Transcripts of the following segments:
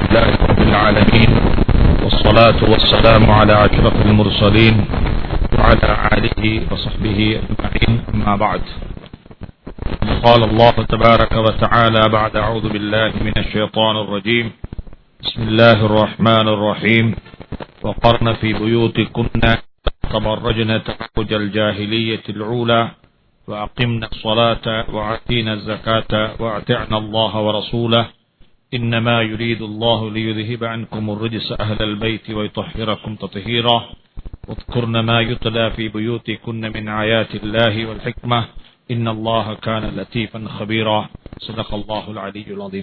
لله رب العالمين والصلاة والسلام على أشرف المرسلين وعلى آله وصحبه أجمعين أما بعد قال الله تبارك وتعالى بعد أعوذ بالله من الشيطان الرجيم بسم الله الرحمن الرحيم وقرن في بيوتكن تبرجن تبرج الجاهلية العولى وأقمنا الصلاة وآتينا الزكاة وأطعنا الله ورسوله إنما يريد الله ليذهب عنكم الرجس أهل البيت ويطهركم تطهيرا واذكرن ما يتلى في بيوتكن من آيات الله والحكمة إن الله كان لطيفا خبيرا صدق الله العلي العظيم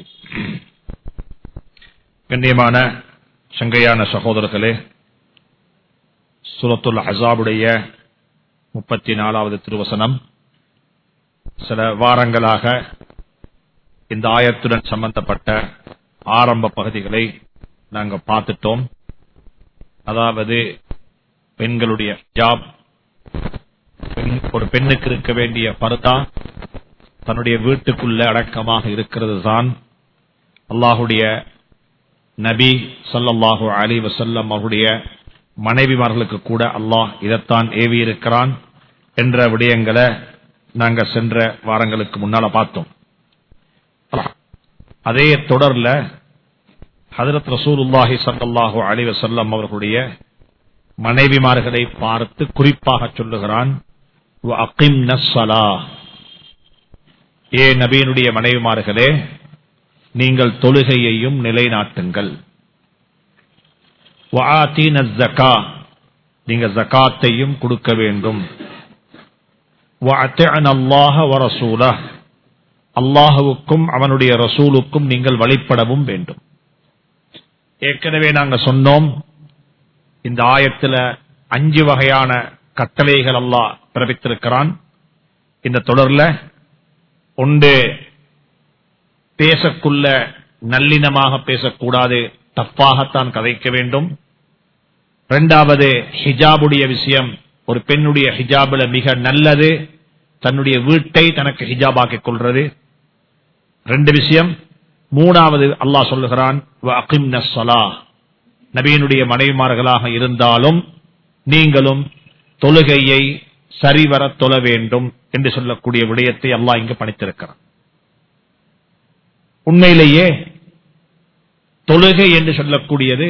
கண்ணியமான சங்கையான சகோதரர்களே சுரத்துல் அசாபுடைய முப்பத்தி நாலாவது திருவசனம் சில வாரங்களாக இந்த ஆயத்துடன் சம்பந்தப்பட்ட ஆரம்ப பகுதிகளை நாங்கள் பார்த்துட்டோம் அதாவது பெண்களுடைய ஜாப் ஒரு பெண்ணுக்கு இருக்க வேண்டிய பருதா தன்னுடைய வீட்டுக்குள்ள அடக்கமாக இருக்கிறது தான் அல்லாஹுடைய நபி சல்லல்லாஹு அலி வசல்லம் அவருடைய மனைவிமார்களுக்கு கூட அல்லாஹ் இதைத்தான் ஏவி இருக்கிறான் என்ற விடயங்களை நாங்க சென்ற வாரங்களுக்கு முன்னால பார்த்தோம் அதே தொடர்ல ஹதரத் ரசூலுல்லாஹி சல்லாஹூ அலி வசல்லம் அவர்களுடைய மனைவிமார்களை பார்த்து குறிப்பாக சொல்லுகிறான் ஏ நபீனுடைய மனைவிமார்களே நீங்கள் தொழுகையையும் நிலைநாட்டுங்கள் நீங்க ஜக்காத்தையும் கொடுக்க வேண்டும் அல்லாஹுவுக்கும் அவனுடைய ரசூலுக்கும் நீங்கள் வழிபடவும் வேண்டும் ஏற்கனவே நாங்க சொன்னோம் இந்த ஆயத்துல அஞ்சு வகையான கட்டளைகள் அல்லாஹ் பிறப்பித்திருக்கிறான் இந்த தொடர்ல ஒன்று பேசக்குள்ள நல்லினமாக பேசக்கூடாது தப்பாகத்தான் கதைக்க வேண்டும் இரண்டாவது ஹிஜாபுடைய விஷயம் ஒரு பெண்ணுடைய ஹிஜாபுல மிக நல்லது தன்னுடைய வீட்டை தனக்கு ஹிஜாபாக்கிக் கொள்றது ரெண்டு விஷயம் மூணாவது அல்லாஹ் சொல்லுகிறான் நபியனுடைய மனைவிமார்களாக இருந்தாலும் நீங்களும் தொழுகையை சரிவர தொழ வேண்டும் என்று சொல்லக்கூடிய விடயத்தை அல்லாஹ் இங்கு பணித்திருக்கிறான் உண்மையிலேயே தொழுகை என்று சொல்லக்கூடியது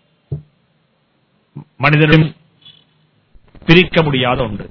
மனிதனும் பிரிக்க முடியாத ஒன்று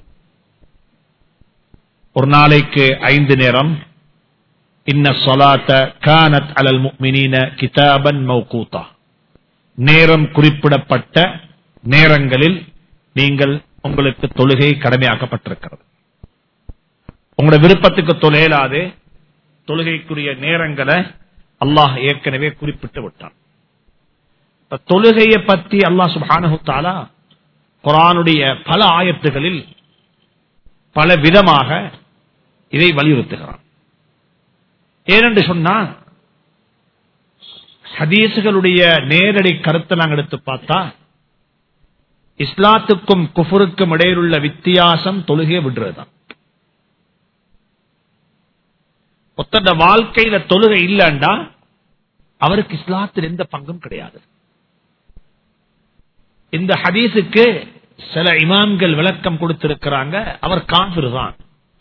ஒரு நாளைக்கு ஐந்து நேரம் இன்ன சொலாத்த கானத் அலல் முக்மினீன கிதாபன் மௌகூத்தா நேரம் குறிப்பிடப்பட்ட நேரங்களில் நீங்கள் உங்களுக்கு தொழுகை கடமையாக்கப்பட்டிருக்கிறது உங்களோட விருப்பத்துக்கு தொலைலாது தொழுகைக்குரிய நேரங்களை அல்லாஹ் ஏற்கனவே குறிப்பிட்டு விட்டான் தொழுகையை பற்றி அல்லாஹ் சுபானு குரானுடைய பல ஆயத்துகளில் பல விதமாக இதை வலியுறுத்துகிறான் ஏனென்று சொன்னா ஹதீசுகளுடைய நேரடி கருத்தை நாங்கள் எடுத்து பார்த்தா இஸ்லாத்துக்கும் குஃபருக்கும் இடையிலுள்ள வித்தியாசம் தொழுகையை விடுறதுதான் ஒத்தண்ட வாழ்க்கையில தொழுகை இல்லைண்டா அவருக்கு இஸ்லாத்தில் எந்த பங்கும் கிடையாது இந்த ஹதீஸுக்கு சில இமாம்கள் விளக்கம் கொடுத்திருக்கிறாங்க அவர் காபிர் தான்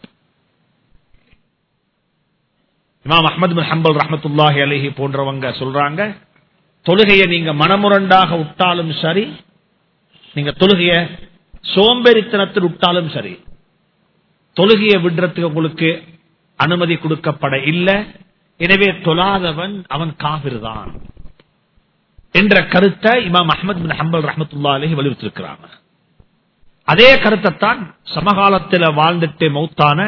இமாம் அஹமது பின் ஹம்பல் ரஹமத்துல்லாஹி அலஹி போன்றவங்க சொல்றாங்க தொழுகையை நீங்க மனமுரண்டாக விட்டாலும் சரி நீங்க தொழுகைய சோம்பேறித்தனத்தில் விட்டாலும் சரி தொழுகையை விடுறதுக்கு உங்களுக்கு அனுமதி கொடுக்கப்பட இல்லை எனவே தொழாதவன் அவன் காவிர் தான் என்ற கருத்தை இமாம் அஹமது பின் ஹம்பல் ரஹமத்துல்லா அலஹி வலியுறுத்திருக்கிறாங்க அதே கருத்தைத்தான் சமகாலத்தில் வாழ்ந்துட்டு மௌத்தான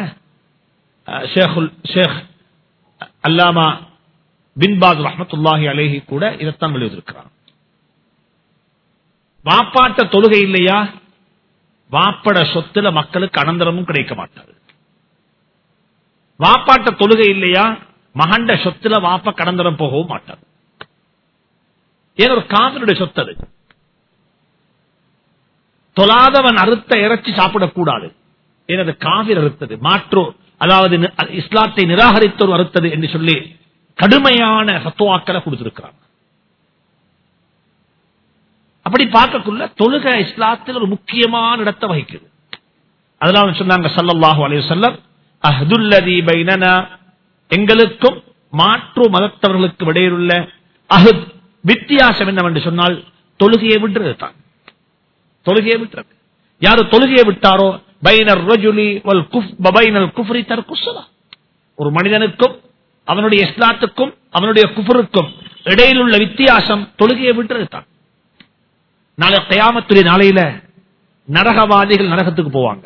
ஷேக் அல்லாமா பின்பாத் ரஹமத்துல்லாஹி அலேஹி கூட இதைத்தான் வலியுறுத்திருக்கிறான் வாப்பாட்ட தொழுகை இல்லையா வாப்பட சொத்துல மக்களுக்கு அனந்தரமும் கிடைக்க மாட்டாது வாப்பாட்ட தொழுகை இல்லையா மகண்ட சொத்துல வாப்ப கடந்தரம் போகவும் மாட்டாது ஏன் ஒரு காதலுடைய சொத்து அது தொழாதவன் அறுத்த இறைச்சி சாப்பிடக்கூடாது எனது காவிர் அறுத்தது மாற்றோ அதாவது நி- இஸ்லாத்தை நிராகரித்தோர் அறுத்தது என்று சொல்லி கடுமையான சத்துவாக்களை கொடுத்திருக்கிறார் அப்படி பார்க்கக்குள்ள தொழுகை இஸ்லாத்தில் ஒரு முக்கியமான இடத்தை வகிக்குது அதனால சொன்னாங்க சல்லல்லாஹு அலைஹி வஸல்லம் அஹ்துல்லதி பைனனா எங்களுக்கும் மாற்று மதத்தவர்களுக்கு இடையிலுள்ள அஹத் வித்தியாசம் என்னவென்று சொன்னால் தொழுகையை விட்டுறது தான் தொழுகையை விட்டுறது யாரு தொழுகையை விட்டாரோ பைனர் ரஜுலி வல் குஃப் பபைனல் குஃப்ரி தர்குஸ்ஸலா ஒரு மனிதனுக்கும் அவனுடைய இஸ்லாத்துக்கும் அவனுடைய குஃபருக்கும் இடையில் உள்ள வித்தியாசம் தொழுகையை விட்டுறது தான் நாளை கயாமத்துடைய நாளையில நரகவாதிகள் நரகத்துக்கு போவாங்க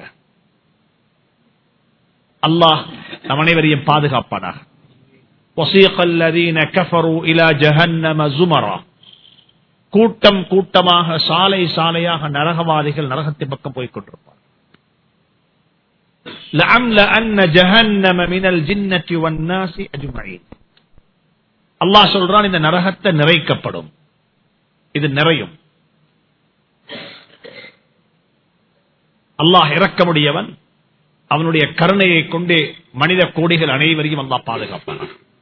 அல்லாஹ் நம் அனைவரையும் பாதுகாப்பானாக وَسِيقَ الَّذِينَ كَفَرُوا إِلَى جَهَنَّمَ زُمَرًا கூட்டம் கூட்டமாக சாலை சாலையாக நரகவாதிகள் நரகத்தின் பக்கம் போய்க் கொண்டிருப்பார் لَأَمْلَأَنَّ جَهَنَّمَ مِنَ الْجِنَّةِ وَالنَّاسِ أَجْمَعِينَ அல்லாஹ் சொல்றான் இந்த நரகத்தை நிறைக்கப்படும் இது நிறையும் அல்லாஹ் இறக்கமுடையவன் அவனுடைய கருணையை கொண்டு மனித கோடிகள் அனைவரையும் அல்லாஹ் பாதுகாப்பான்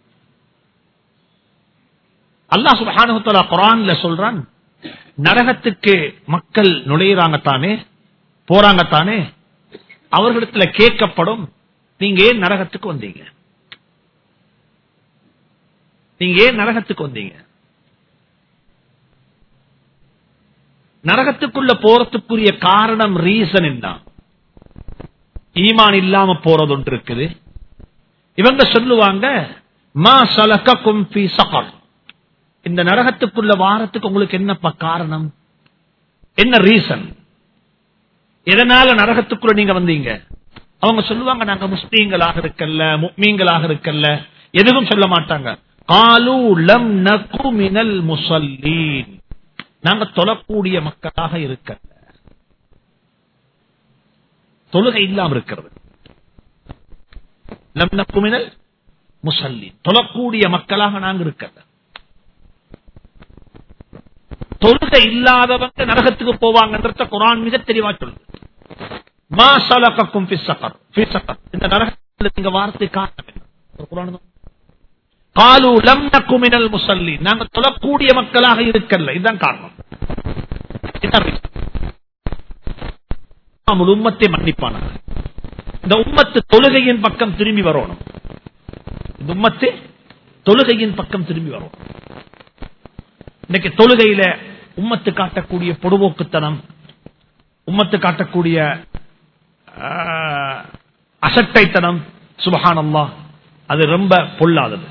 அல்லாஹ் சுபஹானுத்தலா குரான்ல சொல்றான் நரகத்துக்கு மக்கள் நுழையிறாங்கத்தானே போறாங்கத்தானே அவர்களிடத்துல கேட்கப்படும் நீங்க ஏன் நரகத்துக்கு வந்தீங்க நீங்க ஏன் நரகத்துக்கு வந்தீங்க நரகத்துக்குள்ள போறதுக்குரிய காரணம் ரீசன் என்ன ஈமான் இல்லாம போறது ஒன்று இருக்குது இவங்க சொல்லுவாங்க மா சலக்கும் ஃபி சகர் இந்த நரகத்துக்குள்ள வாரத்துக்கு உங்களுக்கு என்னப்பா காரணம் என்ன ரீசன் எதனால நரகத்துக்குள்ள நீங்க வந்தீங்க அவங்க சொல்லுவாங்க நாங்க முஸ்லீம்களாக இருக்கல்ல முக்மீன்களாக இருக்கல்ல எதுவும் சொல்ல மாட்டாங்க காலு லம் நகு மினல் முசல்லீன் நாங்க தொழக்கூடிய மக்களாக இருக்கல்ல தொழுகை இல்லாம இருக்கிறது லம் நகு மினல் முசல்லீன் தொழக்கூடிய மக்களாக நாங்க இருக்கல்ல தொழுகை இல்லாதவங்க நரகத்துக்கு போவாங்கன்றத குரான் மிக தெளிவா சொல்லுது மா சலகக்கும் ஃபி ஸகர் ஃபி ஸகர் இந்த நரகத்தில் நீங்க வார்த்தை காரணம் என்ன ஒரு குர்ஆன் தான் காலு லம் நக்கு மினல் முஸல்லீன் நாங்க தொழக்கூடிய மக்களாக இருக்கல்ல இதுதான் காரணம் இதுதான் reason. முழு உம்மத்தை மன்னிப்பானாங்க இந்த உம்மத்து தொழுகையின் பக்கம் திரும்பி வரணும் இந்த உம்மத்து தொழுகையின் பக்கம் திரும்பி வரணும் இன்னைக்கு தொழுகையில உம்மத்து காட்டக்கூடிய பொடுபோக்குத்தனம் உம்மத்து காட்டக்கூடிய ஆஹ், அசட்டைத்தனம் சுபஹானல்லா அது ரொம்ப பொல்லாதது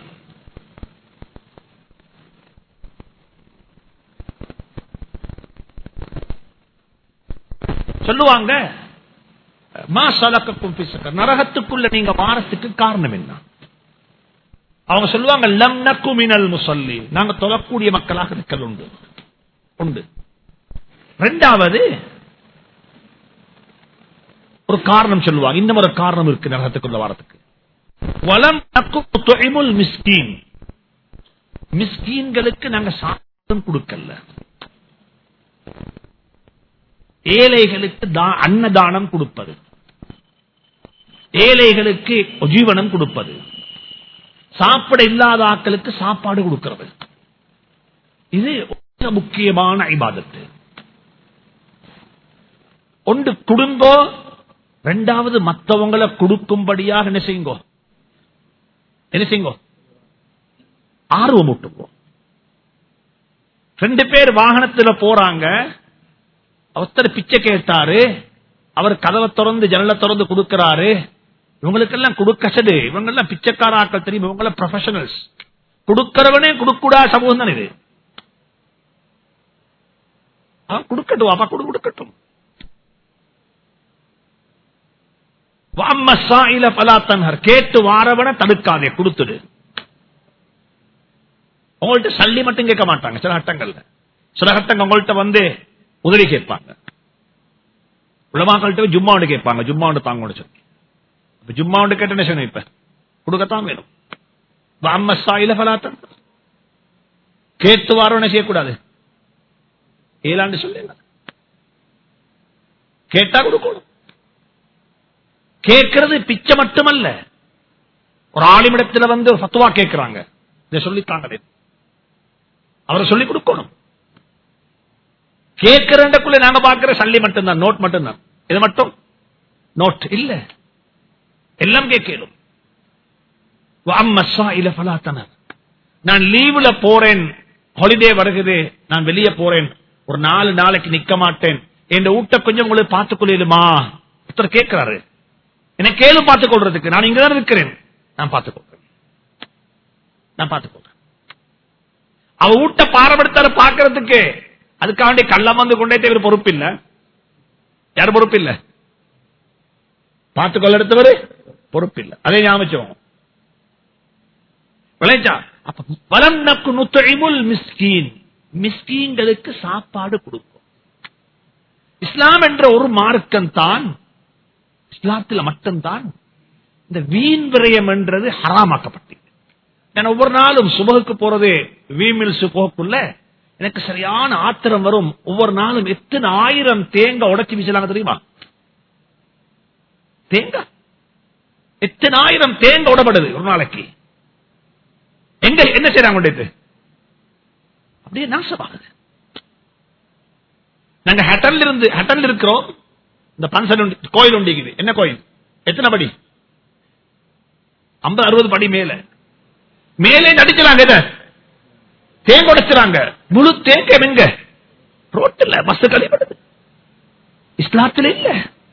சொல்லுவாங்க மா சலக்கக்கும் ஃபி ஸகர். நரகத்துக்குள்ள நீங்க வாரத்துக்கு காரணம் என்ன அவங்க சொல்லுவாங்க லம் நக்கு மினல் முசல்லி நாங்க தொழக்கூடிய மக்களாக இருக்கல் உண்டு உண்டு ரெண்டாவது ஒரு காரணம் சொல்லுவாங்க இன்னும் ஒரு காரணம் இருக்கு நரகத்துக்குள்ள வாரத்துக்கு வலம் நக்கு துஇமுல் மிஸ்கீன் மிஸ்கீன்களுக்கு நாங்க சாதம் கொடுக்கல ஏழைகளுக்கு தா- அன்னதானம் கொடுப்பது ஏழைகளுக்கு ஜீவனம் கொடுப்பது சாப்பிட இல்லாத ஆட்களுக்கு சாப்பாடு கொடுக்கிறது இது மிக முக்கியமான இபாதத்து ஒன்று கொடுங்கோ ரெண்டாவது மற்றவங்களை கொடுக்கும்படியாக என்ன செய்யுங்கோ என்ன செய்யுங்கோ ஆர்வம் ஊட்டுங்கோ ரெண்டு பேர் வாகனத்துல போறாங்க ஒருத்தர் பிச்சை கேட்டாரு அவர் கதவை திறந்து ஜன்னலை திறந்து கொடுக்கிறாரு இவங்களுக்கெல்லாம் கொடுக்கசது இவங்க எல்லாம் பிச்சைக்கார ஆட்கள் தெரியும் இவங்க ப்ரொஃபஷனல்ஸ் கொடுக்கிறவனே கொடுக்கூடா சமூகம் தான் இது ஆ, கொடுக்கட்டும் அப்பா கொடு கொடுக்கட்டும் வாம்ம சாயில பலா தன்ஹர் கேட்டு வாரவன தடுக்காதே கொடுத்துடு உங்கள்ட்ட சல்லி மட்டும் கேட்க மாட்டாங்க சில கட்டங்கள்ல சில கட்டங்க உங்கள்ட்ட வந்து உதவி கேட்பாங்க உலமாக்கள்கிட்ட போய் ஜும்மா ஒன்று கேட்பாங்க ஜும்மா ஒன்று தாங்க சொல்லி இப்ப ஜும்மா ஒன்று கேட்ட என்ன செய்யணும் இப்ப கொடுக்கத்தான் வேணும் வாம்ம சாயில பலா தன்ஹர் கேட்டு வாரவன செய்யக்கூடாது ஏழாண்டு சொல்லுங்க கேட்டா கொடுக்கணும் கேட்கறது பிச்சை மட்டுமல்ல ஒரு ஆளிமிடத்துல வந்து ஒரு ஃபத்துவா கேட்கிறாங்க இதை சொல்லித்தாங்களே அவரை சொல்லிக் கொடுக்கணும் கேட்கிறக்குள்ள நாங்க பாக்குற சல்லி மட்டும்தான் நோட் மட்டும்தான் இது மட்டும் நோட் இல்ல எல்லாம் கேட்கலும் நான் லீவுல போறேன் ஹாலிடே வருகுது நான் வெளியே போறேன் ஒரு நாலு நாளைக்கு நிக்க மாட்டேன் என் ஊட்ட கொஞ்சம் உங்களுக்கு பார்த்துக் கொள்ளுமா ஒருத்தர் கேட்கிறாரு என்ன கேளு பார்த்துக் கொள்றதுக்கு நான் இங்கதான் இருக்கிறேன் நான் பார்த்துக் கொள்றேன் நான் பார்த்துக் கொள்றேன் அவ ஊட்ட பாரப்படுத்தாரு பாக்குறதுக்கு அதுக்காண்டி கள்ளம் வந்து கொண்டே இவர் பொறுப்பு இல்ல யார் பொறுப்பு இல்ல பார்த்துக் கொள்ள எடுத்தவர் பொறுப்பு இல்ல அதே ஞாபகம் விளைச்சா அப்ப வலம் நக்கு நுத்தழிமுல் மிஸ்கீன் மிஸ்கீன்களுக்கு சாப்பாடு கொடுக்கும் இஸ்லாம் என்ற ஒரு மார்க்கம் தான் இஸ்லாத்தில் மட்டும்தான் இந்த வீண் விரயம் என்றது ஹராமாக்கப்பட்டது நான் ஒவ்வொரு நாளும் சுபகுக்கு போறது வீமில்ஸ் போக்குள்ள எனக்கு சரியான ஆத்திரம் வரும் ஒவ்வொரு நாளும் எத்தனை ஆயிரம் தேங்காய் உடைச்சு வீசலாங்க தெரியுமா தேங்காய் எத்தனை ஆயிரம் தேங்காய் உடப்படுது ஒரு நாளைக்கு எங்க என்ன செய்யறாங்க கொண்டு அப்படியே நாசமாகுது நாங்க ஹட்டன்ல இருந்து ஹட்டன்ல இருக்கிறோம் இந்த பன்சல் கோயில் உண்டிக்குது என்ன கோயில் எத்தனை படி ஐம்பது அறுபது படி மேல மேலே நடிக்கிறாங்க இத தேங்க உடைச்சுறாங்க முழு தேங்க எங்க ரோட்டில் பஸ் கழிப்படுது இஸ்லாத்தில் இல்ல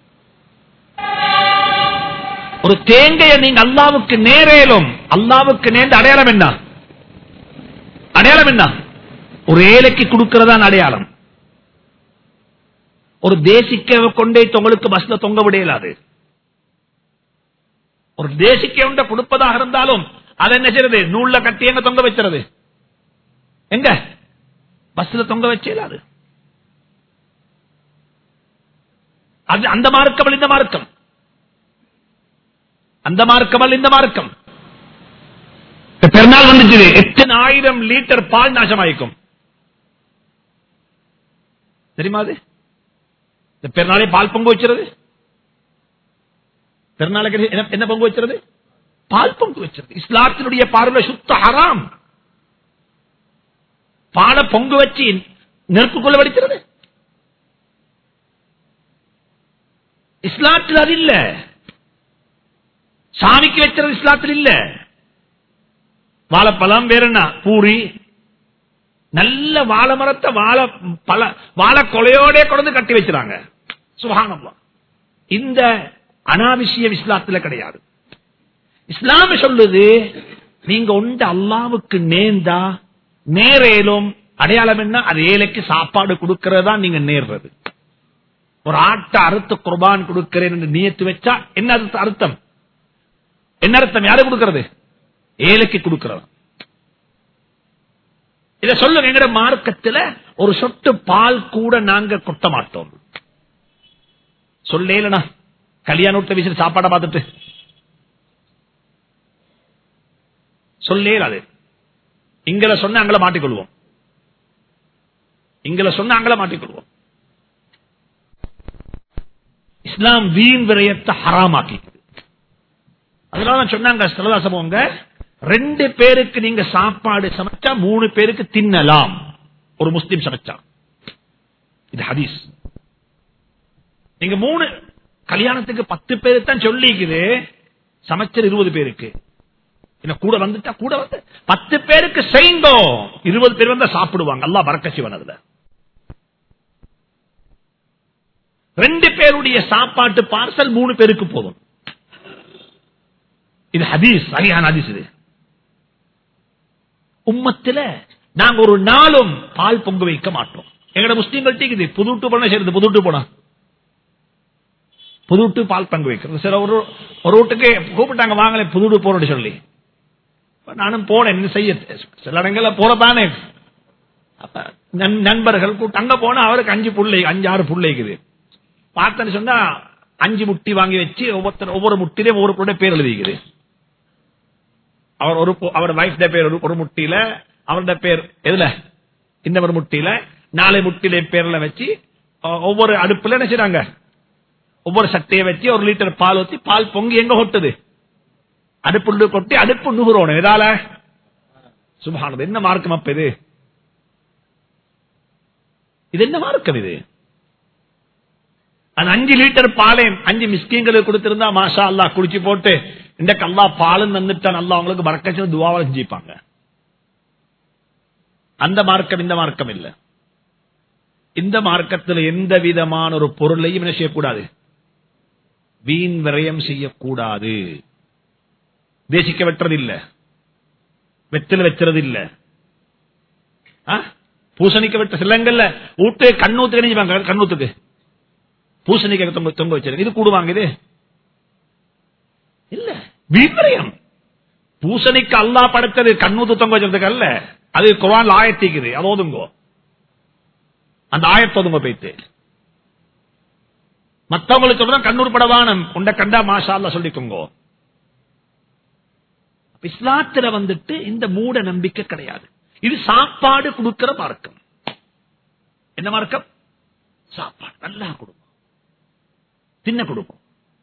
ஒரு தேங்கைய நீங்க அல்லாவுக்கு நேரேலும் அல்லாவுக்கு நேர்ந்த அடையாளம் என்ன அடையாளம் என்ன ஒரு ஏழைக்கு கொடுக்கிறதான் அடையாளம் ஒரு தேசிக்க கொண்டே உங்களுக்கு பஸ்ல தொங்க விடையலாது ஒரு தேசிக்க ஒன்றை கொடுப்பதாக இருந்தாலும் அதை என்ன செய்யறது நூல்ல கட்டி எங்க தொங்க வச்சுறது எங்க பஸ்ல தொங்க வச்சேலாது அது அந்த மார்க்கம் இந்த மார்க்கம் அந்த மார்க்கம் இந்த மார்க்கம் பெருநாள் வந்துச்சு எத்தனை ஆயிரம் லிட்டர் பால் நாசமாயிக்கும் தெரியுமா அது இந்த பெருநாளை பால் பொங்கு வச்சுறது பெருநாளுக்கு என்ன- என்ன பொங்கு வச்சுறது பால் பொங்கு வச்சிருக்கு இஸ்லாத்தினுடைய பார்வை சுத்த ஹராம் பாலை பொங்கு வச்சு நெருப்புக்குள்ள வடிக்கிறது இஸ்லாத்தில் அது இல்ல சாமிக்கு வச்சுறது இஸ்லாத்தில் இல்ல வாழைப்பழம் வேற என்ன பூரி நல்ல வாழை மரத்தை வாழை பல வாழை கொலையோட கொண்டு கட்டி வச்சிருக்காங்க சுகானம்லாம் இந்த அனாவசியம் இஸ்லாத்துல கிடையாது இஸ்லாம சொல்லுது நீங்க உண்டு அல்லாவுக்கு நேர்ந்தா நேரேலும் அடையாளம் என்ன அது ஏழைக்கு சாப்பாடு கொடுக்கறதா நீங்க நேர்றது ஒரு ஆட்டை அறுத்து குர்பான் கொடுக்கிறேன் என்று நியத்து வச்சா என்ன அர்த்த- அர்த்தம் என்ன அர்த்தம் யாரு கொடுக்கிறது ஏழைக்கு கொடுக்கிறது இத சொல்லுங்க எங்கட மார்க்கத்துல ஒரு சொட்டு பால் கூட நாங்க கொட்ட மாட்டோம் சொல்லேலனா கல்யாண விட்டு வீசிட்டு சாப்பாடை பார்த்துட்டு சொல்லே அது இங்கல சொன்ன அங்கல மாட்டிக்கொள்வோம் இங்கல சொன்ன அங்கல மாட்டிக்கொள்வோம் இஸ்லாம் வீண் விரயத்தை ஹராமாக்கி அதனால சொன்னாங்க சிலதாசமோங்க ரெண்டு பேருக்கு நீங்க சாப்பாடு சமைச்சா மூணு பேருக்கு தின்னலாம் ஒரு முஸ்லிம் சமைச்சா இது ஹதீஸ் நீங்க மூணு கல்யாணத்துக்கு பத்து பேரு தான் சொல்லிக்குது சமைச்சர் இருபது பேருக்கு என்ன கூட வந்துட்டா கூட வந்து பத்து பேருக்கு செய்யுங்கோ இருபது பேர் வந்தா சாப்பிடுவாங்க அல்லா பறக்க சிவன் அதுல ரெண்டு பேருடைய சாப்பாட்டு பார்சல் மூணு பேருக்கு போதும் இது ஹதீஸ் சரியான ஹதீஸ் இது உம்மத்துல நாங்க ஒரு நாளும் பால் பொங்க வைக்க மாட்டோம் எங்கட முஸ்லீம்கள் இது புதுட்டு பண்ண சரி புதுட்டு போனா புதுட்டு பால் பங்கு வைக்கிறது சில ஒரு ஒரு வீட்டுக்கு கூப்பிட்டாங்க வாங்கல புதுடு போறோம்னு சொல்லி அப்ப நானும் போனேன் என்ன செய்ய சில இடங்கள்ல போறதானே அப்ப நண்- நண்பர்கள் கூப்பிட்டு அங்க போனா அவருக்கு அஞ்சு புள்ளை அஞ்சு ஆறு புள்ளைக்குது பார்த்தேன்னு சொன்னா அஞ்சு முட்டி வாங்கி வச்சு ஒவ்வொருத்தர் ஒவ்வொரு முட்டிலையும் ஒவ்வொரு பொருடைய பேர் எழுதிக்குது அவர் ஒரு பொ- அவர் வைஃப் பேர் ஒரு ஒரு முட்டியில அவருடைய பேர் எதுல இந்த ஒரு முட்டியில நாலு முட்டில பேர்ல வச்சு ஒ- ஒவ்வொரு அடுப்புல என்ன செய்றாங்க ஒவ்வொரு சட்டையை வச்சு ஒரு லிட்டர் பால் ஊத்தி பால் பொங்கி எங்க கொட்டுது அடுப்புள்ள கொட்டி அடுப்பு நுகுறோணும் எதால சுபானது என்ன மார்க்கம் அப்ப இது இது என்ன மார்க்கம் இது அந்த அஞ்சு லிட்டர் பாலையும் அஞ்சு மிஸ்கீங்களுக்கு கொடுத்திருந்தா மாஷா அல்லா குடிச்சு போட்டு இந்த கல்லா பாலும் வந்துட்டா நல்லா அவங்களுக்கு மறக்கச்சு துவாவை செஞ்சுப்பாங்க அந்த மார்க்கம் இந்த மார்க்கம் இல்ல இந்த மார்க்கத்தில் எந்த விதமான ஒரு பொருளையும் என்ன செய்யக்கூடாது வீண் விரயம் செய்யக்கூடாது தேசிக்க வெட்டுறது இல்ல வெற்றில வச்சுறது இல்ல பூசணிக்க வெட்ட சிலங்கல்ல ஊட்டு கண்ணூத்துக்கு நினைப்பாங்க கண்ணூத்துக்கு பூசணிக்க தொங்க தொங்க வச்சிருக்க இது கூடுவாங்க இது இல்ல வீண்விரயம் பூசணிக்கு அல்லா படைத்தது கண்ணூத்து தொங்க வச்சிருக்க அல்ல அது குரான் ஆயத்திக்குது அது ஓதுங்கோ அந்த ஆயத்தோதுங்க போயிட்டு மத்தவங்களுக்கு சொல்றேன் கண்ணூர் படவானம் உண்ட கண்டா மாஷா அல்லா சொல்லிக்கோங்கோ இஸ்லாத்துல வந்துட்டு இந்த மூட நம்பிக்கை கிடையாது இது சாப்பாடு கொடுக்கிற மார்க்கம் என்ன மார்க்கம் சாப்பாடு நல்லா கொடுக்கும் தின்ன கொடுக்கும்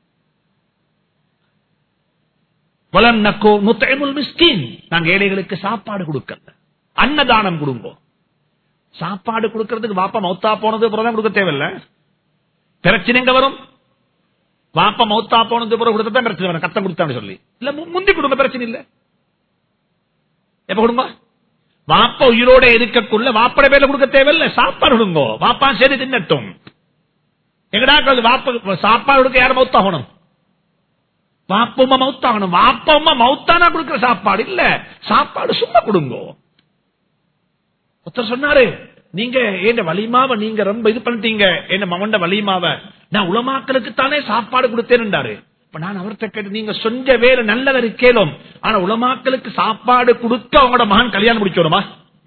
வளர்னக்கோ முத்தைமுல் மிஸ்கின் நாங்க ஏழைகளுக்கு சாப்பாடு கொடுக்கல அன்னதானம் கொடுங்கோ சாப்பாடு கொடுக்கறதுக்கு வாப்பா மௌத்தா போனது பிறகு கொடுக்க தேவையில்ல பிரச்சனை எங்க வரும் வாப்பா மௌத்தா போனது பிறகு கொடுத்தா பிரச்சனை வரும் கத்தம் கொடுத்தான்னு சொல்லி இல்ல முந்தி கொடுங்க பிரச்சனை இல்ல எப்ப கொடுங்க வாப்பா உயிரோட இருக்கக்குள்ள வாப்பட பேர்ல கொடுக்க தேவையில்ல சாப்பாடு கொடுங்கோ வாப்பா சரி தின்னட்டும் எங்கடா வாப்ப சாப்பாடு கொடுக்க யாரும் மௌத்தாகணும் வாப்பம்மா மௌத்தாகணும் வாப்பம்மா மௌத்தானா கொடுக்கிற சாப்பாடு இல்ல சாப்பாடு சும்மா கொடுங்கோ ஒருத்தர் சொன்னாரு நீங்க என்ன வலிமாவ நீங்க ரொம்ப இது பண்ணிட்டீங்க என்ன மவண்ட வலிமாவ நான் உலமாக்களுக்கு தானே சாப்பாடு கொடுத்தேன்டாரு இப்ப நான் அவர்கிட்ட கேட்டு நீங்க சொஞ்ச வேறு நல்லவர் கேளும் ஆனா உலமாக்களுக்கு சாப்பாடு கொடுக்க அவங்களோட மகன் கல்யாணம் முடிக்கணுமா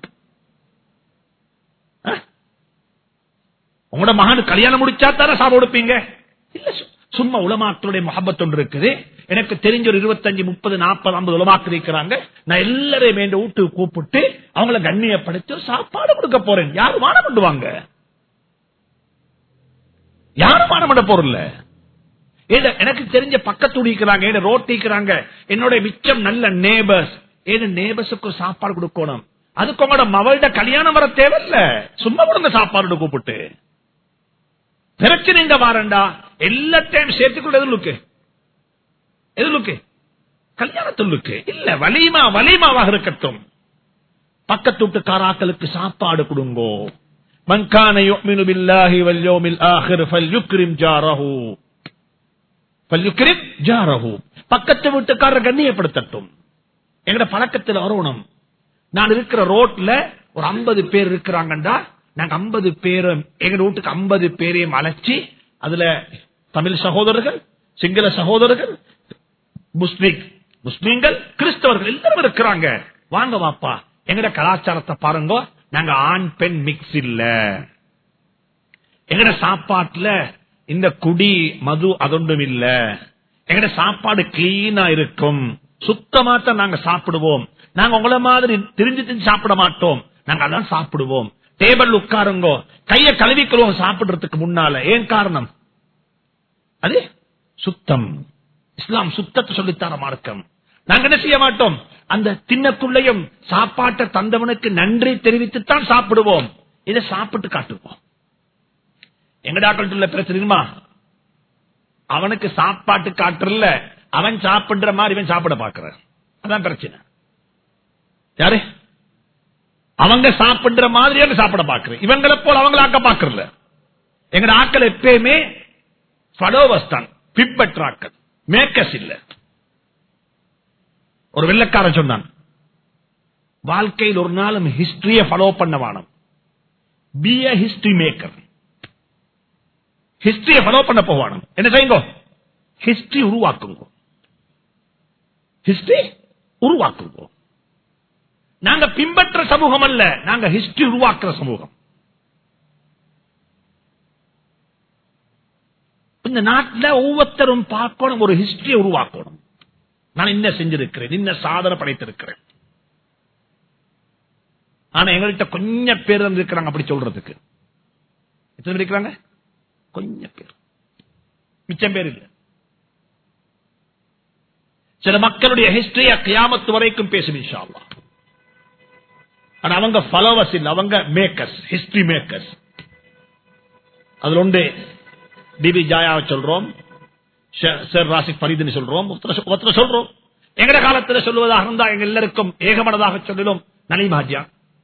உங்களோட மகன் கல்யாணம் முடிச்சா தானே சாப்பாடு கொடுப்பீங்க இல்ல சும்மா உலமாக்களுடைய முகப்பத் ஒன்று இருக்குது எனக்கு தெரிஞ்ச ஒரு இருபத்தஞ்சு முப்பது நாற்பது ஐம்பது உலமாக்கள் இருக்கிறாங்க நான் எல்லாரையும் என் வீட்டுக்கு கூப்பிட்டு அவங்கள கண்ணியப்படுத்தி சாப்பாடு கொடுக்க போறேன் யாரும் மானம் பண்ணுவாங்க யாரும் மானம் பண்ண போறல எனக்கு தெரிஞ்ச பக்கத்து இருக்கிறாங்க ரோட் இருக்கிறாங்க என்னோட மிச்சம் நல்ல நேபர்ஸ் ஏன்னு நேபர்ஸுக்கு சாப்பாடு கொடுக்கணும் அதுக்கு உங்களோட மவள்ட கல்யாணம் வர தேவையில்ல சும்மா கொடுங்க சாப்பாடு கூப்பிட்டு பிரச்சனை எங்க வாரண்டா எல்லாத்தையும் சேர்த்துக்கொள்ள எதுலுக்கு எதுலுக்கு கல்யாணத்துள்ளுக்கு இல்ல வலிமா வலிமாவாக இருக்கட்டும் பக்கத்து வீட்டுக்காராக்களுக்கு சாப்பாடு கொடுங்கோ மன்கான யுக்மினு பில்லாஹி வல் யௌமில் ஆஹிர் ஃபல்யுக்ரிம் ஜாரஹு ஃபல்யுக்ரிம் ஜாரஹு பக்கத்து வீட்டுக்காரர் கண்ணியப்படுத்தட்டும் எங்கட பழக்கத்தில் வரணும் நான் இருக்கிற ரோட்ல ஒரு ஐம்பது பேர் இருக்கிறாங்கண்டா நாங்க ஐம்பது பேரும் எங்க வீட்டுக்கு ஐம்பது பேரையும் அழைச்சி அதுல தமிழ் சகோதரர்கள் சிங்கள சகோதரர்கள் முஸ்லிம் முஸ்லீம்கள் கிறிஸ்தவர்கள் எல்லாரும் இருக்கிறாங்க வாங்க வாப்பா எங்கட கலாச்சாரத்தை பாருங்க நாங்க ஆண் பெண் மிக்ஸ் இல்ல எங்கட சாப்பாட்டுல இந்த குடி மது அதொன்றும் இல்ல எங்கட சாப்பாடு கிளீனா இருக்கும் சுத்தமாத்தான் நாங்க சாப்பிடுவோம் நாங்க உங்களை மாதிரி திரிஞ்சு திரிஞ்சு சாப்பிட மாட்டோம் நாங்க அதான் சாப்பிடுவோம் டேபிள் உட்காருங்கோ கைய கழுவிக்கிறோம் சாப்பிடுறதுக்கு முன்னால ஏன் காரணம் அது சுத்தம் இஸ்லாம் சுத்தத்தை சொல்லித்தார மார்க்கம் நாங்க என்ன செய்ய மாட்டோம் அந்த தின்னக்குள்ளையும் சாப்பாட்டை தந்தவனுக்கு நன்றி தெரிவித்துத்தான் சாப்பிடுவோம் இதை சாப்பிட்டு காட்டுவோம் எங்கடாக்கள் உள்ள பிரச்சனைமா அவனுக்கு சாப்பாட்டு காட்டுறல அவன் சாப்பிடுற மாதிரி இவன் சாப்பிட பாக்குற அதான் பிரச்சனை யாரு அவங்க சாப்பிடுற மாதிரி சாப்பிட பாக்குறேன் இவங்களை போல அவங்கள ஆக்க பாக்குறல எங்கட ஆக்கள் எப்பயுமே ஃபலோவஸ் தான் பின்பற்ற ஆக்கள் மேக்கஸ் இல்ல ஒரு வெள்ளக்காரன் சொன்னான் வாழ்க்கையில் ஒரு நாளும் ஹிஸ்டரிய ஃபாலோ பண்ண வானம் பி அ ஹிஸ்டரி மேக்கர் ஹிஸ்டரிய ஃபாலோ பண்ண போவானம் என்ன செய்யுங்க ஹிஸ்டரி உருவாக்குங்க ஹிஸ்டரி உருவாக்குங்க நாங்க பின்பற்ற சமூகம் அல்ல நாங்க ஹிஸ்டரி உருவாக்குற சமூகம் இந்த நாட்டில் ஒவ்வொருத்தரும் பார்க்கணும் ஒரு ஹிஸ்டரியை உருவாக்கணும் நான் என்ன செஞ்சிருக்கிறேன் என்ன சாதனை படைத்திருக்கிறேன் ஆனா எங்கள்கிட்ட கொஞ்சம் பேர் இருக்கிறாங்க அப்படி சொல்றதுக்கு எத்தனை பேர் இருக்கிறாங்க கொஞ்சம் பேர் மிச்சம் பேர் இல்ல சில மக்களுடைய ஹிஸ்டரிய கியாமத்து வரைக்கும் பேசும் இன்ஷா அல்லாஹ். ஆனா அவங்க ஃபாலோவர்ஸ் இல்ல அவங்க மேக்கர்ஸ் ஹிஸ்டரி மேக்கர்ஸ் அதுல ஒன்று பிபி ஜாயாவை சொல்றோம் ஷே- ஷேர் ராசிக் ஃபரீதுன்னு சொல்றோம் ஒருத்தரை- ஒருத்தரை சொல்றோம் எங்கட காலத்துல சொல்லுவதாக இருந்தா எங்க எல்லாருக்கும் ஏகமனதாக சொல்லிடும் நலிமாஜியா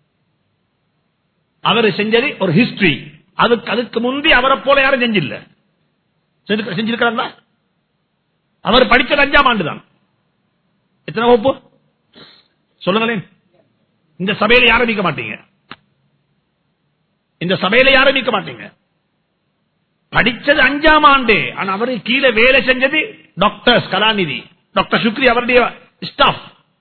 அவர் செஞ்சது ஒரு ஹிஸ்டரி அதுக்கு அதுக்கு முந்தி அவரை போல யாரும் செஞ்சில்ல செஞ்சு- செஞ்சிருக்கிறாங்களா அவர் படிச்சது அஞ்சாம் ஆண்டு தான் எத்தனை வகுப்பு சொல்லுங்களேன் இந்த சபையில யாரும் நிக்க மாட்டீங்க இந்த சபையில யாரும் நிக்க மாட்டீங்க படிச்சது அஞ்சாம் ஆண்டு ஆனா அவரு கீழே வேலை செஞ்சது டாக்டர் கலாநிதி டாக்டர் சுக்ரி அவருடைய ஸ்டாஃப்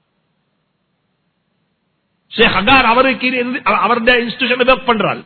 ஷேக் அகார் அவரு கீழே இருந்து அவ- அவருடைய இன்ஸ்டிடியூஷன் ஒர்க் பண்றாள்